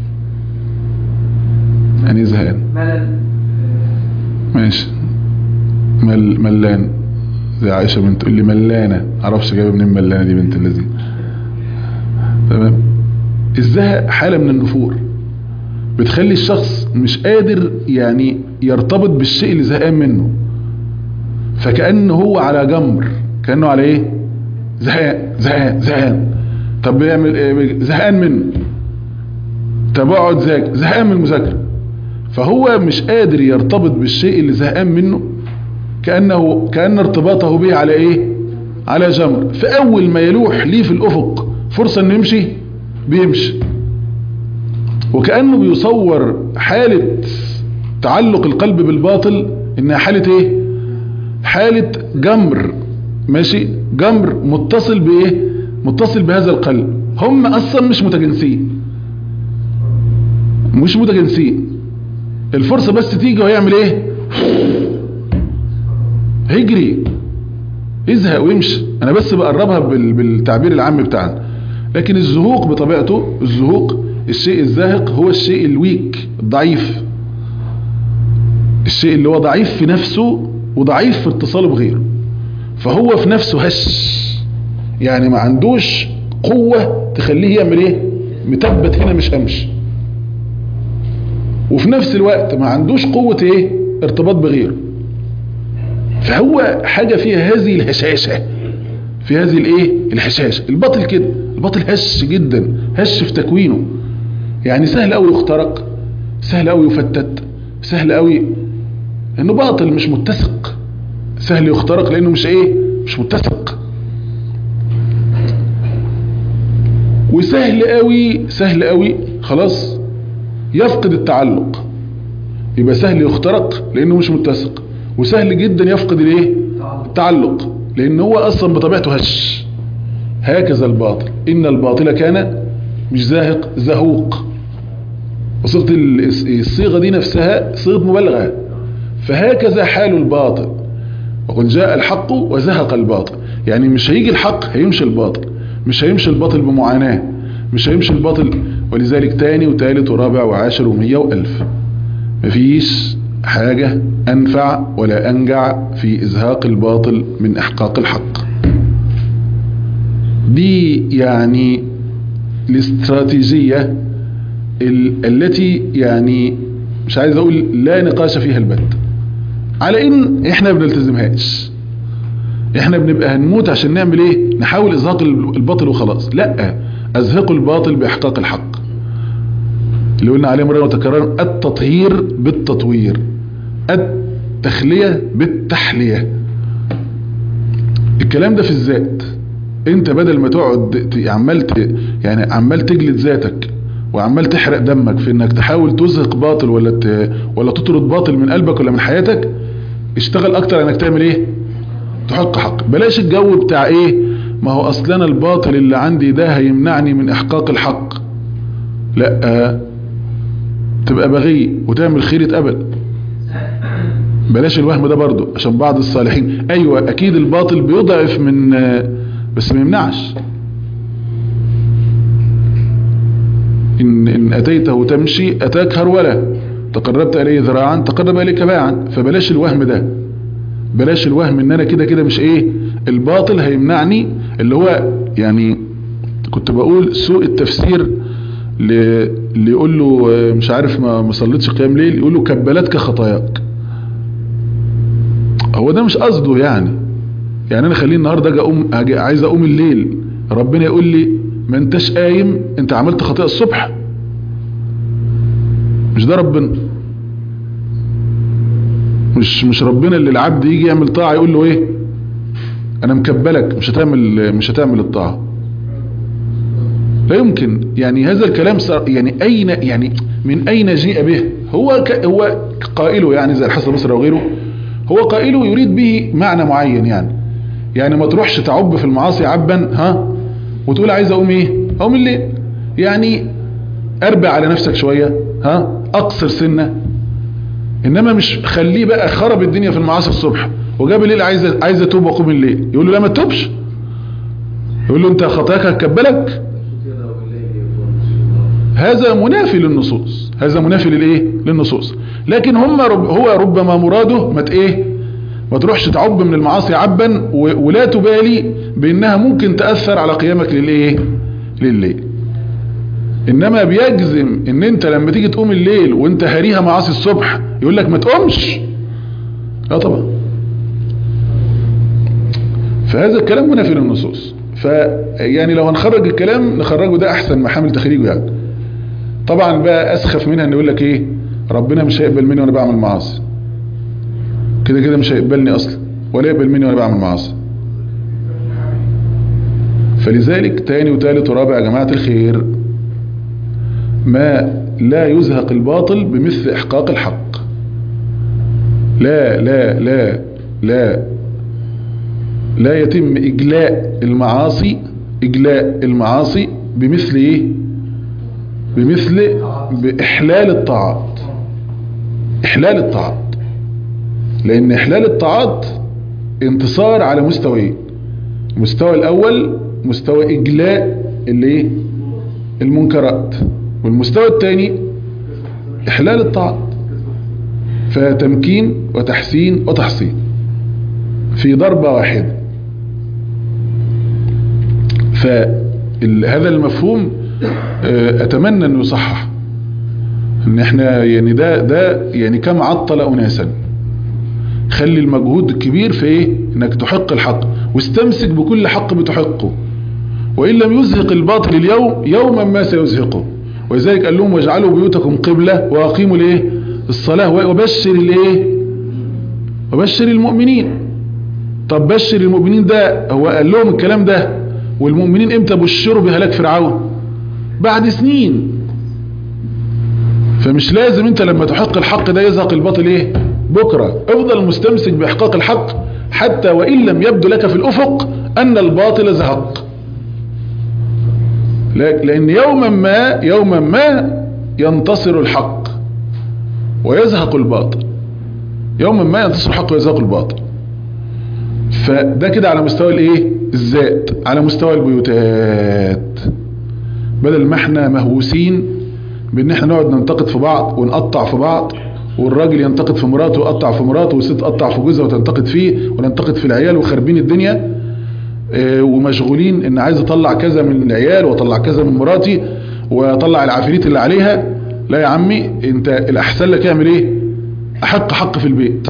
يعني ايه زهقان ملل ماشي مل ملان زي عائشة بنت تقول لي ملانة معرفش جايبه منين ملانة دي بنت الذين تمام الزهق حالة من النفور بتخلي الشخص مش قادر يعني يرتبط بالشيء اللي زهقان منه فكأنه هو على جمر كأنه على ايه زهقان زهقان زهقان طب بيعمل ايه زهقان منه طب اقعد ذاكر زهقان من المذاكره فهو مش قادر يرتبط بالشيء اللي زهقان منه كأنه كأن ارتباطه به على ايه على جمر فأول ما يلوح ليه في الأفق فرصة انه يمشي بيمشي وكأنه بيصور حالة تعلق القلب بالباطل انها حالة ايه حالة جمر ماشي جمر متصل بايه متصل بهذا القلب هم اصلا مش متجنسين مش متجنسين الفرصة بس تيجي وهيعمل ايه هيجري يزهق ويمشي انا بس بقربها بال- بالتعبير العام بتاعنا لكن الزهوق بطبيعته الزهوق الشيء الزاهق هو الشيء الويك الضعيف الشيء اللي هو ضعيف في نفسه وضعيف في اتصاله بغيره فهو في نفسه هش يعني ما عندوش قوة تخليه يعمل ايه متبت هنا مش همش وفي نفس الوقت ما عندوش قوة ايه ارتباط بغيره فهو حاجة فيها هذه الهشاشة في هذه الايه الهشاشة الباطل كده الباطل هش جدا هش في تكوينه يعني سهل قوي يخترق سهل قوي يفتت سهل قوي انه باطل مش متسق سهل يخترق لانه مش ايه مش متسق وسهل قوي سهل قوي خلاص يفقد التعلق يبقى سهل يخترق لانه مش متسق وسهل جدا يفقد الايه التعلق لان هو اصلا بطبيعته هش هكذا الباطل ان الباطل كان مش زاهق زهوق وصيغه ال- الصيغه دي نفسها صيغه مبالغه فهكذا حال الباطل وقل جاء الحق وزهق الباطل يعني مش هيجي الحق هيمشي الباطل مش هيمشي الباطل بمعاناة مش هيمشي الباطل ولذلك تاني وتالت ورابع وعاشر ومية وألف مفيش حاجة أنفع ولا أنجع في إزهاق الباطل من إحقاق الحق دي يعني الاستراتيجية ال- التي يعني مش عايز أقول لا نقاش فيها البت على إن إحنا بنلتزمهاش إحنا بنبقى هنموت عشان نعمل إيه نحاول إزهاق الباطل وخلاص لا أزهقوا الباطل بإحقاق الحق اللي قلنا عليه مرة وتكرر التطهير بالتطوير التخلية بالتحلية الكلام ده في الذات انت بدل ما تقعد ت- عمال ت- يعني عمال تجلد ذاتك وعمال تحرق دمك في انك تحاول تزهق باطل ولا ت... ولا تطرد باطل من قلبك ولا من حياتك اشتغل اكتر انك تعمل ايه تحق حق بلاش الجو بتاع ايه ما هو اصلا الباطل اللي عندي ده هيمنعني من احقاق الحق لا آه. تبقى بغي وتعمل خيرة ابد بلاش الوهم ده برضو عشان بعض الصالحين ايوه اكيد الباطل بيضعف من آه، بس ما يمنعش إن, إن أتيته تمشي أتاك هرولا تقربت إليه ذراعا تقرب إليك باعا فبلاش الوهم ده بلاش الوهم إن أنا كده كده مش إيه الباطل هيمنعني اللي هو يعني كنت بقول سوء التفسير ل- اللي يقول له آه، مش عارف ما ما صليتش قيام ليل يقول له كبلتك خطاياك هو ده مش قصده يعني يعني انا خليني النهارده اجي اقوم أجي عايز اقوم الليل ربنا يقول لي ما انتش قايم انت عملت خطيئة الصبح مش ده ربنا مش مش ربنا اللي العبد يجي يعمل طاعة يقول له ايه انا مكبلك مش هتعمل مش هتعمل الطاعة لا يمكن يعني هذا الكلام صار يعني اين يعني من اين جيء به هو ك هو قائله يعني زي الحسن البصري وغيره هو قائله يريد به معنى معين يعني يعني ما تروحش تعب في المعاصي عبا ها وتقول عايز اقوم ايه اقوم الليل يعني اربع على نفسك شوية ها اقصر سنة انما مش خليه بقى خرب الدنيا في المعاصي الصبح وجاب الليل عايز عايز اتوب واقوم الليل يقول له لا ما تتوبش يقول له انت خطاياك هتكبلك هذا منافي للنصوص هذا منافي للايه للنصوص لكن هم رب هو ربما مراده ما ايه ما تروحش تعب من المعاصي عبا و- ولا تبالي بانها ممكن تأثر على قيامك للايه لليل انما بيجزم ان انت لما تيجي تقوم الليل وانت هاريها معاصي الصبح يقول لك ما تقومش اه طبعا فهذا الكلام منافي للنصوص فيعني لو هنخرج الكلام نخرجه ده احسن ما حامل تخريجه يعني طبعا بقى اسخف منها ان يقول لك ايه ربنا مش هيقبل مني وانا بعمل معاصي كده كده مش هيقبلني اصلا ولا يقبل مني وانا بعمل معاصي فلذلك تاني وتالت ورابع يا جماعة الخير ما لا يزهق الباطل بمثل احقاق الحق لا لا لا لا لا يتم اجلاء المعاصي اجلاء المعاصي بمثل ايه بمثل باحلال الطاعات احلال الطاعات لان احلال الطاعات انتصار على مستويين المستوى الاول مستوى اجلاء الايه المنكرات والمستوى الثاني احلال الطاعات فتمكين وتحسين وتحصين في ضربة واحدة فهذا المفهوم آه، اتمنى انه يصحح ان احنا يعني ده ده يعني كم عطل اناسا خلي المجهود الكبير في ايه انك تحق الحق واستمسك بكل حق بتحقه وان لم يزهق الباطل اليوم يوما ما سيزهقه ولذلك قال لهم واجعلوا بيوتكم قبلة واقيموا الايه الصلاة وبشر الايه وبشر المؤمنين طب بشر المؤمنين ده هو قال لهم الكلام ده والمؤمنين امتى بشروا بهلاك فرعون بعد سنين فمش لازم انت لما تحق الحق ده يزهق الباطل ايه بكرة افضل مستمسك باحقاق الحق حتى وان لم يبدو لك في الافق ان الباطل زهق لا- لان يوما ما يوما ما ينتصر الحق ويزهق الباطل يوما ما ينتصر الحق ويزهق الباطل فده كده على مستوى الايه الذات على مستوى البيوتات بدل ما احنا مهووسين بان احنا نقعد ننتقد في بعض ونقطع في بعض والراجل ينتقد في مراته ويقطع في مراته والست تقطع في جوزها وتنتقد فيه وننتقد في العيال وخاربين الدنيا اه، ومشغولين ان عايز اطلع كذا من العيال واطلع كذا من مراتي واطلع العفريت اللي عليها لا يا عمي انت الاحسن لك اعمل ايه احق حق في البيت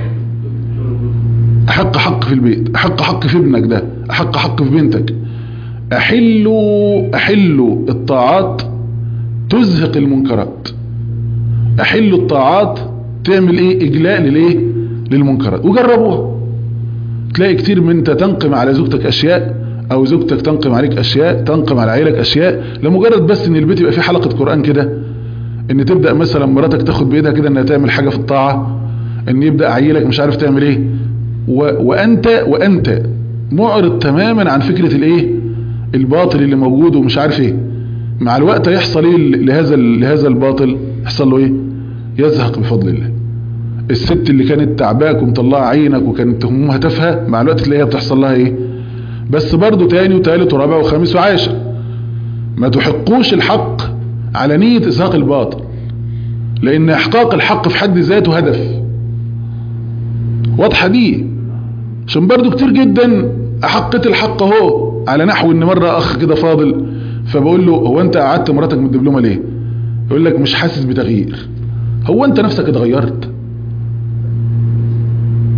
احق حق في البيت احق حق في ابنك ده احق حق في بنتك احلوا احلوا الطاعات تزهق المنكرات احلوا الطاعات تعمل ايه اجلاء للايه للمنكرات وجربوها تلاقي كتير من انت تنقم على زوجتك اشياء او زوجتك تنقم عليك اشياء تنقم على عيلك اشياء لمجرد بس ان البيت يبقى فيه حلقة قرآن كده ان تبدأ مثلا مراتك تاخد بايدها كده انها تعمل حاجة في الطاعة ان يبدأ عيلك مش عارف تعمل ايه و... وانت وانت معرض تماما عن فكرة الايه الباطل اللي موجود ومش عارف ايه مع الوقت هيحصل ايه لهذا لهذا الباطل يحصل له ايه يزهق بفضل الله الست اللي كانت تعباك ومطلعه عينك وكانت همومها تافهه مع الوقت تلاقيها بتحصل لها ايه بس برضو تاني وتالت ورابع وخامس وعاشر ما تحقوش الحق على نية ازهاق الباطل لان احقاق الحق في حد ذاته هدف واضحة دي عشان برضو كتير جدا احقت الحق اهو على نحو ان مرة اخ كده فاضل فبقول له هو انت قعدت مراتك من الدبلومة ليه يقول لك مش حاسس بتغيير هو انت نفسك اتغيرت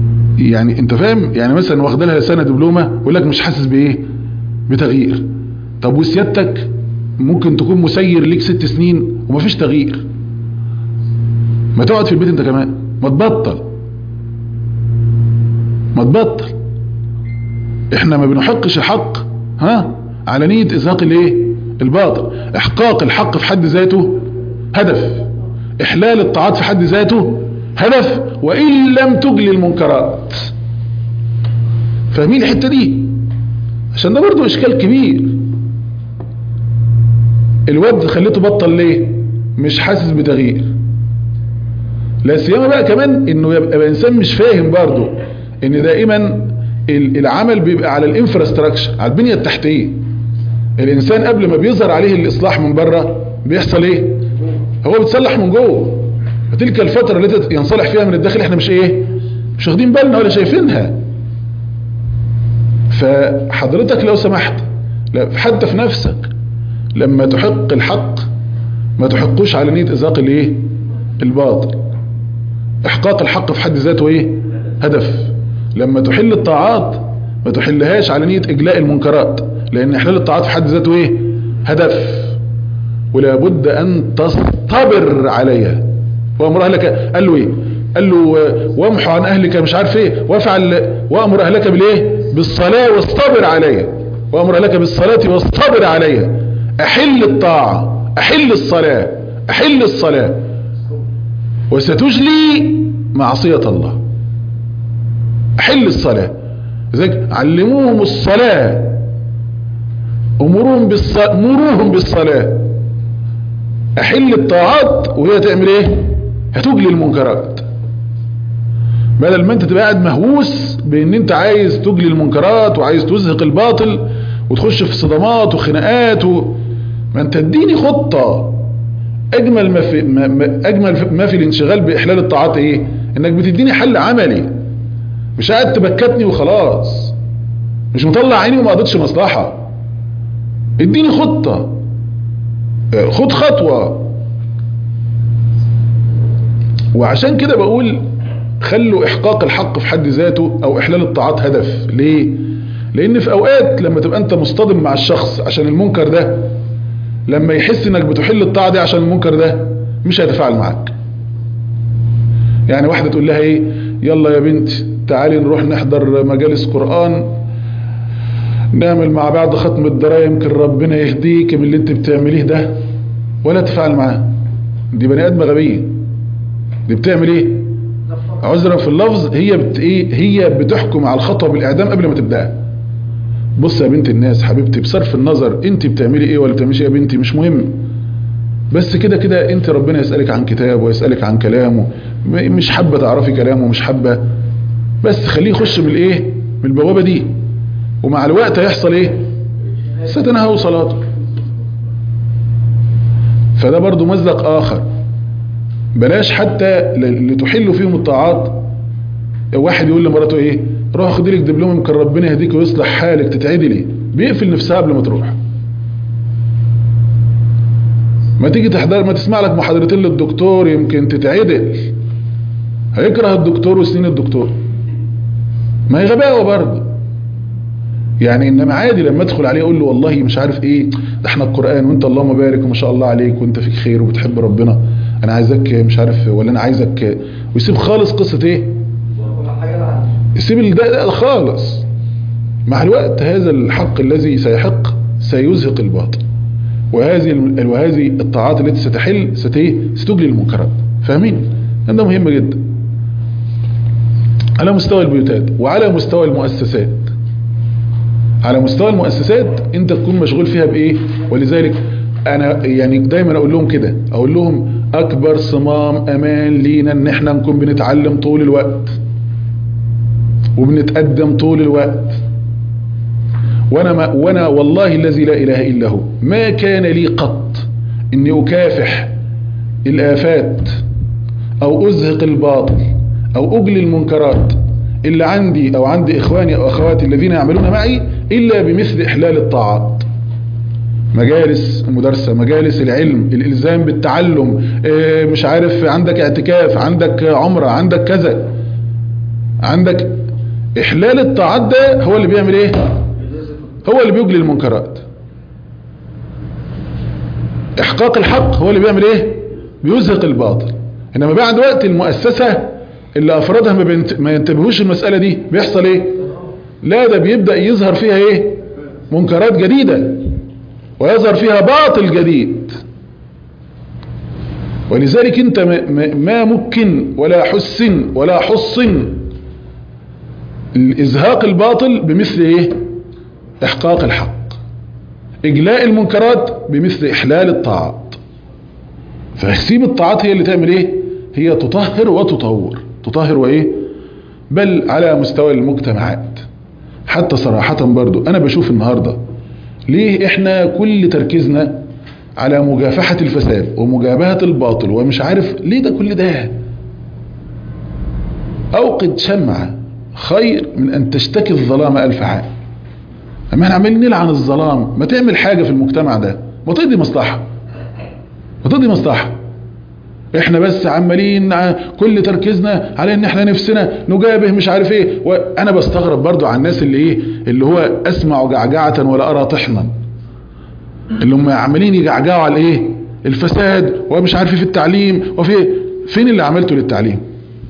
يعني انت فاهم يعني مثلا واخد لها سنه دبلومه يقول لك مش حاسس بايه بتغيير طب وسيادتك ممكن تكون مسير ليك ست سنين ومفيش تغيير ما تقعد في البيت انت كمان ما تبطل ما تبطل احنا ما بنحقش الحق ها على نية ازهاق الايه الباطل احقاق الحق في حد ذاته هدف احلال الطاعات في حد ذاته هدف وان لم تجلي المنكرات فاهمين الحتة دي عشان ده برضو اشكال كبير الواد خليته بطل ليه مش حاسس بتغيير لا سيما بقى كمان انه يبقى انسان مش فاهم برضو ان دائما العمل بيبقى على الانفراستراكشر على البنية التحتية الانسان قبل ما بيظهر عليه الاصلاح من بره بيحصل ايه هو بيتصلح من جوه فتلك الفترة التي ينصلح فيها من الداخل احنا مش ايه مش واخدين بالنا ولا شايفينها فحضرتك لو سمحت حتى في نفسك لما تحق الحق ما تحقوش على نية ازاق الايه الباطل احقاق الحق في حد ذاته ايه هدف لما تحل الطاعات ما تحلهاش على نية اجلاء المنكرات لان احلال الطاعات في حد ذاته ايه هدف ولا بد ان تصطبر عليها وامر اهلك قال له ايه قال له وامحو عن اهلك مش عارف ايه وافعل وامر اهلك بالايه بالصلاة واصطبر عليها وامر اهلك بالصلاة واصطبر عليها احل الطاعة احل الصلاة احل الصلاة وستجلي معصية الله احل الصلاة لذلك علموهم الصلاة امروهم بالصلاة مروهم بالصلاة احل الطاعات وهي تعمل ايه هتجلي المنكرات بدل ما انت تبقى قاعد مهووس بان انت عايز تجلي المنكرات وعايز تزهق الباطل وتخش في صدمات وخناقات و... ما انت اديني خطة اجمل ما في ما ما اجمل ما في الانشغال باحلال الطاعات ايه انك بتديني حل عملي مش قاعد تبكتني وخلاص مش مطلع عيني وما قضيتش مصلحة اديني خطة خد خطوة وعشان كده بقول خلوا احقاق الحق في حد ذاته او احلال الطاعات هدف ليه لان في اوقات لما تبقى انت مصطدم مع الشخص عشان المنكر ده لما يحس انك بتحل الطاعة دي عشان المنكر ده مش هيتفاعل معاك يعني واحدة تقول لها ايه يلا يا بنتي تعالي نروح نحضر مجالس قرآن نعمل مع بعض ختم الدراية يمكن ربنا يهديك من اللي انت بتعمليه ده ولا تفعل معاه دي بني ادم غبية دي بتعمل ايه عذرا في اللفظ هي بت ايه هي بتحكم على الخطوة بالاعدام قبل ما تبدأها بص يا بنت الناس حبيبتي بصرف النظر انت بتعملي ايه ولا بتعمليش ايه يا بنتي مش مهم بس كده كده انت ربنا يسألك عن كتاب ويسألك عن كلامه مش حابة تعرفي كلامه مش حابة بس خليه يخش من الايه من البوابة دي ومع الوقت هيحصل ايه ستنهى صلاته فده برضو مزق اخر بلاش حتى اللي تحل فيهم الطاعات واحد يقول لمراته ايه روح خدي لك دبلوم يمكن ربنا يهديك ويصلح حالك تتعدلي بيقفل نفسها قبل ما تروح ما تيجي تحضر ما تسمع لك محاضرتين للدكتور يمكن تتعدل هيكره الدكتور وسنين الدكتور ما هي غباوه برضه يعني انما عادي لما ادخل عليه اقول له والله مش عارف ايه ده احنا القران وانت اللهم بارك وما شاء الله عليك وانت فيك خير وبتحب ربنا انا عايزك مش عارف ولا انا عايزك ويسيب خالص قصه ايه يسيب ده, ده خالص مع الوقت هذا الحق الذي سيحق سيزهق الباطل وهذه وهذه الطاعات التي ستحل ستجلي المنكرات فاهمين ده مهم جدا على مستوى البيوتات وعلى مستوى المؤسسات على مستوى المؤسسات انت تكون مشغول فيها بايه ولذلك انا يعني دايما اقول لهم كده اقول لهم اكبر صمام امان لينا ان احنا نكون بنتعلم طول الوقت وبنتقدم طول الوقت وانا ما وانا والله الذي لا اله الا هو ما كان لي قط اني اكافح الافات او ازهق الباطل او اجلي المنكرات اللي عندي او عند اخواني او اخواتي الذين يعملون معي الا بمثل احلال الطاعات مجالس المدرسة مجالس العلم الالزام بالتعلم مش عارف عندك اعتكاف عندك عمرة عندك كذا عندك احلال الطاعات ده هو اللي بيعمل ايه هو اللي بيجلي المنكرات احقاق الحق هو اللي بيعمل ايه بيزهق الباطل انما بعد وقت المؤسسة اللي افرادها ما, بينت... ما ينتبهوش المسألة دي بيحصل ايه لا ده بيبدأ يظهر فيها ايه منكرات جديدة ويظهر فيها باطل جديد ولذلك انت ما- ما ممكن ولا حسن ولا حصن الازهاق الباطل بمثل ايه احقاق الحق اجلاء المنكرات بمثل احلال الطاعات فهسيب الطاعات هي اللي تعمل ايه هي تطهر وتطور تطهر وايه بل على مستوى المجتمعات حتى صراحة برضو انا بشوف النهاردة ليه احنا كل تركيزنا على مجافحة الفساد ومجابهة الباطل ومش عارف ليه ده كل ده اوقد شمعة خير من ان تشتكي الظلام الف عام اما احنا عمالين نلعن الظلام ما تعمل حاجة في المجتمع ده ما تقضي مصلحة ما تقضي مصلحة احنا بس عمالين ع- كل تركيزنا على ان احنا نفسنا نجابه مش عارف ايه وانا بستغرب برضو على الناس اللي ايه اللي هو اسمع جعجعة ولا ارى طحنا اللي هم عمالين يجعجعوا على ايه الفساد ومش عارف إيه في التعليم وفي فين اللي عملته للتعليم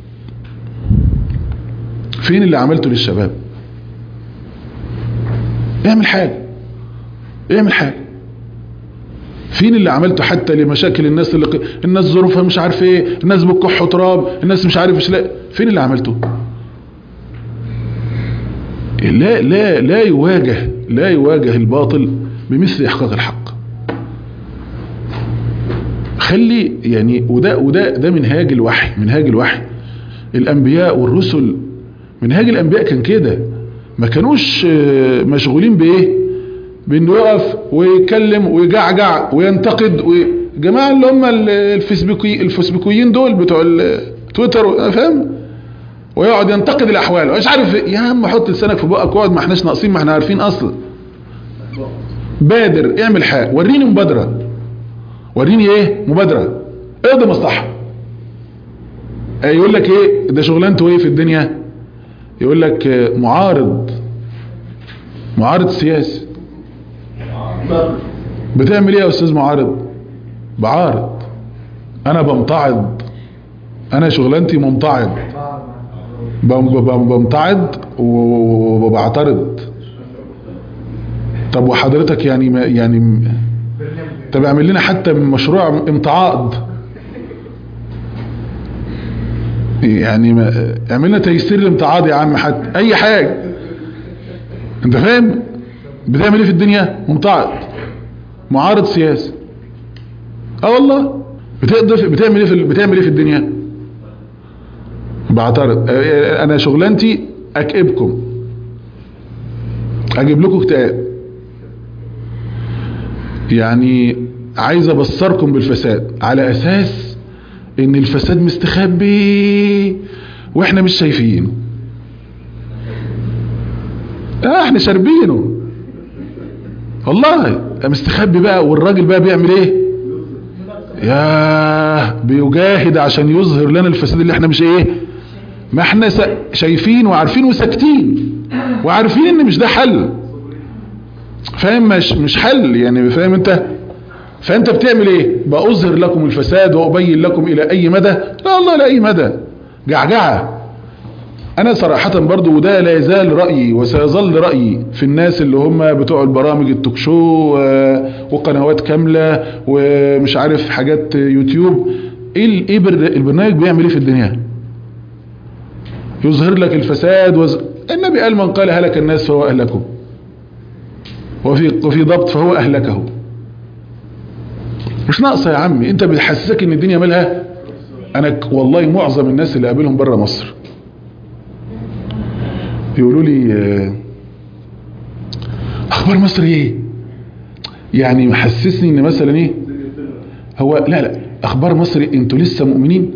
فين اللي عملته للشباب اعمل حاجة اعمل حاجة فين اللي عملته حتى لمشاكل الناس اللي ق- الناس ظروفها مش عارف ايه الناس بتكح تراب الناس مش عارف ايش لا فين اللي عملته لا لا لا يواجه لا يواجه الباطل بمثل احقاق الحق خلي يعني وده وده ده منهاج الوحي منهاج الوحي الانبياء والرسل منهاج الانبياء كان كده ما كانوش آه، مشغولين بايه بانه يقف ويتكلم ويجعجع وينتقد الجماعه اللي هم ال- الفيسبوكي الفيسبوكيين دول بتوع التويتر فاهم ويقعد ينتقد الاحوال مش عارف إيه. يا عم حط لسانك في بقك واقعد ما احناش ناقصين ما احنا عارفين اصلا بادر اعمل حاجه وريني مبادره وريني ايه مبادره اقضي مصلحه آه، يقول لك ايه ده شغلانته ايه في الدنيا يقول لك آه، معارض معارض سياسي بتعمل ايه يا استاذ معارض بعارض انا بمتعض انا شغلانتي ممتعض بم- بم- بمتعض و- وبعترض طب وحضرتك يعني ما يعني طب اعمل لنا حتى مشروع امتعاض يعني ما اعمل لنا تيسير الامتعاض يا عم حتى اي حاجه انت فاهم بتعمل ايه في الدنيا ممتعض معارض سياسي اه والله بتقدر بتعمل ايه في ال- بتعمل ايه في الدنيا بعترض آه، انا شغلانتي اكئبكم اجيب لكم اكتئاب يعني عايز ابصركم بالفساد على اساس ان الفساد مستخبي واحنا مش شايفينه اه احنا شاربينه والله مستخبي بقى والراجل بقى بيعمل ايه ياه بيجاهد عشان يظهر لنا الفساد اللي احنا مش ايه ما احنا سا- شايفين وعارفين وساكتين وعارفين ان مش ده حل فاهم مش مش حل يعني فاهم انت فانت بتعمل ايه بأظهر لكم الفساد وأبين لكم الى اي مدى لا والله لا اي مدى جعجعة انا صراحة برضو وده لا يزال رأيي وسيظل رأيي في الناس اللي هم بتوع البرامج التوك شو آه، وقنوات كاملة ومش عارف حاجات يوتيوب ايه ال- ايه بر- البرنامج بيعمل ايه في الدنيا يظهر لك الفساد وز... النبي قال من قال هلك الناس فهو اهلكه وفي وفي ضبط فهو اهلكه مش ناقصه يا عمي انت بتحسسك ان الدنيا مالها انا ك- والله معظم الناس اللي قابلهم بره مصر يقولوا لي آه، اخبار مصر ايه يعني محسسني ان مثلا ايه هو لا لا اخبار مصر إيه؟ انتوا لسه مؤمنين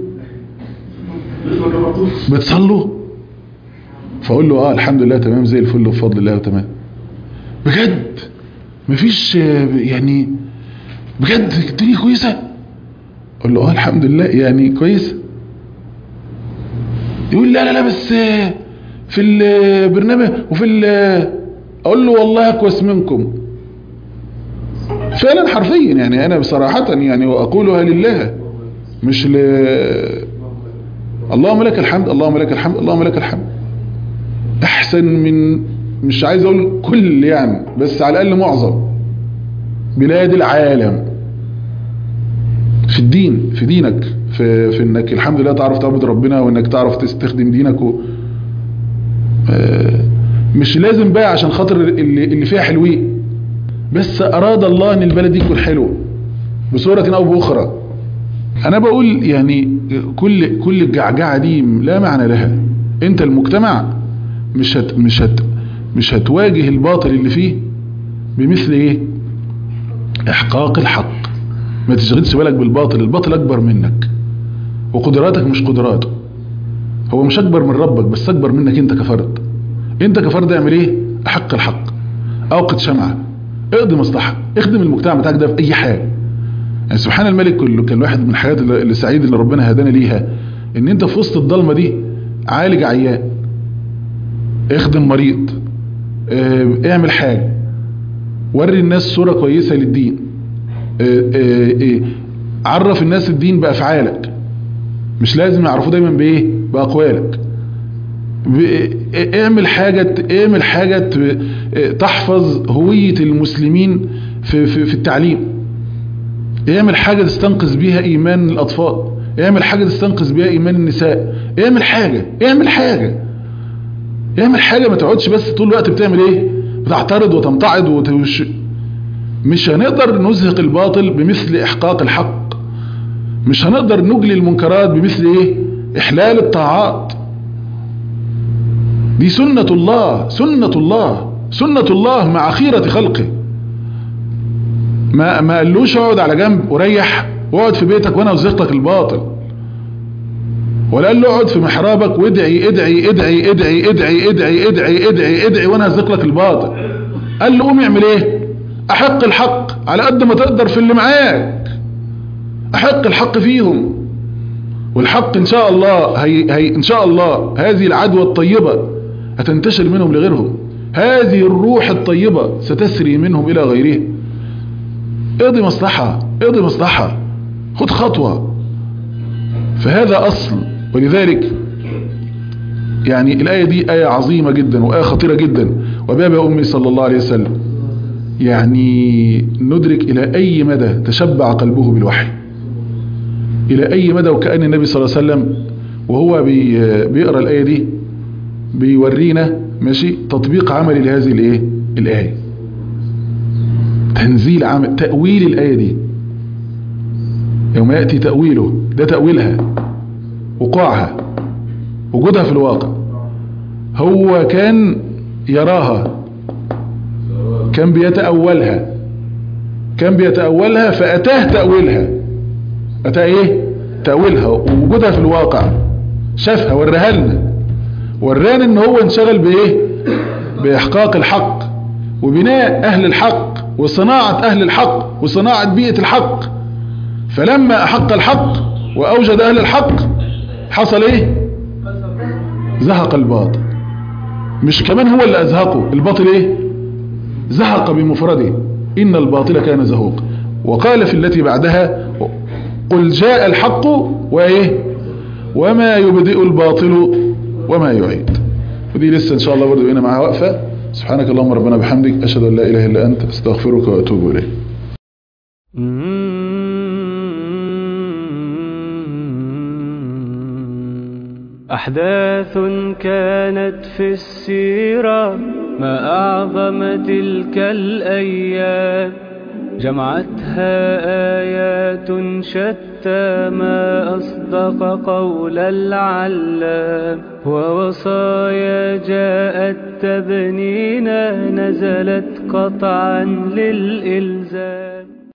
بتصلوا فاقول له اه الحمد لله تمام زي الفل بفضل الله وتمام بجد مفيش آه، يعني بجد الدنيا كويسه اقول له اه الحمد لله يعني كويس يقول لا لا لا بس آه، في البرنامج وفي ال- اقول له والله اكوس منكم فعلا حرفيا يعني انا بصراحة يعني واقولها لله مش ل اللهم لك الحمد اللهم لك الحمد اللهم لك الحمد احسن من مش عايز اقول كل يعني بس على الاقل معظم بلاد العالم في الدين في دينك في, في انك الحمد لله تعرف تعبد ربنا وانك تعرف تستخدم دينك و آه، مش لازم بقى عشان خاطر اللي, اللي فيها حلوين بس اراد الله ان البلد دي تكون حلوه بصورة او باخرى انا بقول يعني كل كل الجعجعه دي لا معنى لها انت المجتمع مش هت مش هت مش هتواجه الباطل اللي فيه بمثل ايه احقاق الحق ما تشغلش بالك بالباطل الباطل اكبر منك وقدراتك مش قدراته هو مش اكبر من ربك بس اكبر منك انت كفرد انت كفرد اعمل ايه احق الحق اوقد شمعة اقضي مصلحة اخدم المجتمع بتاعك ده في اي حاجة يعني سبحان الملك كله كان واحد من الحاجات اللي اللي سعيد اللي ربنا هدانا ليها ان انت في وسط الضلمة دي عالج عيان اخدم مريض اه، اعمل حاجة وري الناس صورة كويسة للدين اه، اه، اه، عرف الناس الدين بأفعالك مش لازم يعرفوه دايما بايه بأقوالك ب- اعمل حاجة اعمل حاجة ت- تحفظ هوية المسلمين في, في, في التعليم اعمل حاجة تستنقذ بيها ايمان الاطفال اعمل حاجة تستنقذ بيها ايمان النساء اعمل حاجة اعمل حاجة اعمل حاجة ما تقعدش بس طول الوقت بتعمل ايه بتعترض وتمتعض وتوش مش هنقدر نزهق الباطل بمثل احقاق الحق مش هنقدر نجلي المنكرات بمثل ايه احلال الطاعات دي سنة الله سنة الله سنة الله مع خيرة خلقه ما ما قالوش اقعد على جنب وريح واقعد في بيتك وانا وزغت لك الباطل ولا قال له اقعد في محرابك وادعي ادعي ادعي ادعي ادعي ادعي ادعي ادعي ادعي وانا هزق لك الباطل قال له قوم اعمل ايه احق الحق على قد ما تقدر في اللي معاك احق الحق فيهم والحق ان شاء الله هي هي ان شاء الله هذه العدوى الطيبة هتنتشر منهم لغيرهم هذه الروح الطيبة ستسري منهم الى غيرهم اقضي مصلحة اقضي مصلحة خد خطوة فهذا اصل ولذلك يعني الآية دي آية عظيمة جدا وآية خطيرة جدا وباب أمي صلى الله عليه وسلم يعني ندرك إلى أي مدى تشبع قلبه بالوحي إلى أي مدى وكأن النبي صلى الله عليه وسلم وهو بي بيقرأ الآية دي بيورينا ماشي تطبيق عملي لهذه الإيه الآية تنزيل عمل تأويل الآية دي يوم يأتي تأويله ده تأويلها وقوعها وجودها في الواقع هو كان يراها كان بيتأولها كان بيتأولها فأتاه تأويلها أتى إيه تأويلها ووجودها في الواقع شافها وراها لنا ورانا ان هو انشغل بايه باحقاق الحق وبناء اهل الحق وصناعة اهل الحق وصناعة بيئة الحق فلما احق الحق واوجد اهل الحق حصل ايه زهق الباطل مش كمان هو اللي ازهقه الباطل ايه زهق بمفرده ان الباطل كان زهوق وقال في التي بعدها قل جاء الحق وايه وما يبدئ الباطل وما يعيد ودي لسه ان شاء الله برضو هنا معاها وقفة سبحانك اللهم ربنا بحمدك اشهد ان لا اله الا انت استغفرك واتوب اليك أحداث كانت في السيرة ما أعظم تلك الأيام جمعتها آيات شتى ما أصدق قول العلام ووصايا جاءت تبنينا نزلت قطعا للإلزام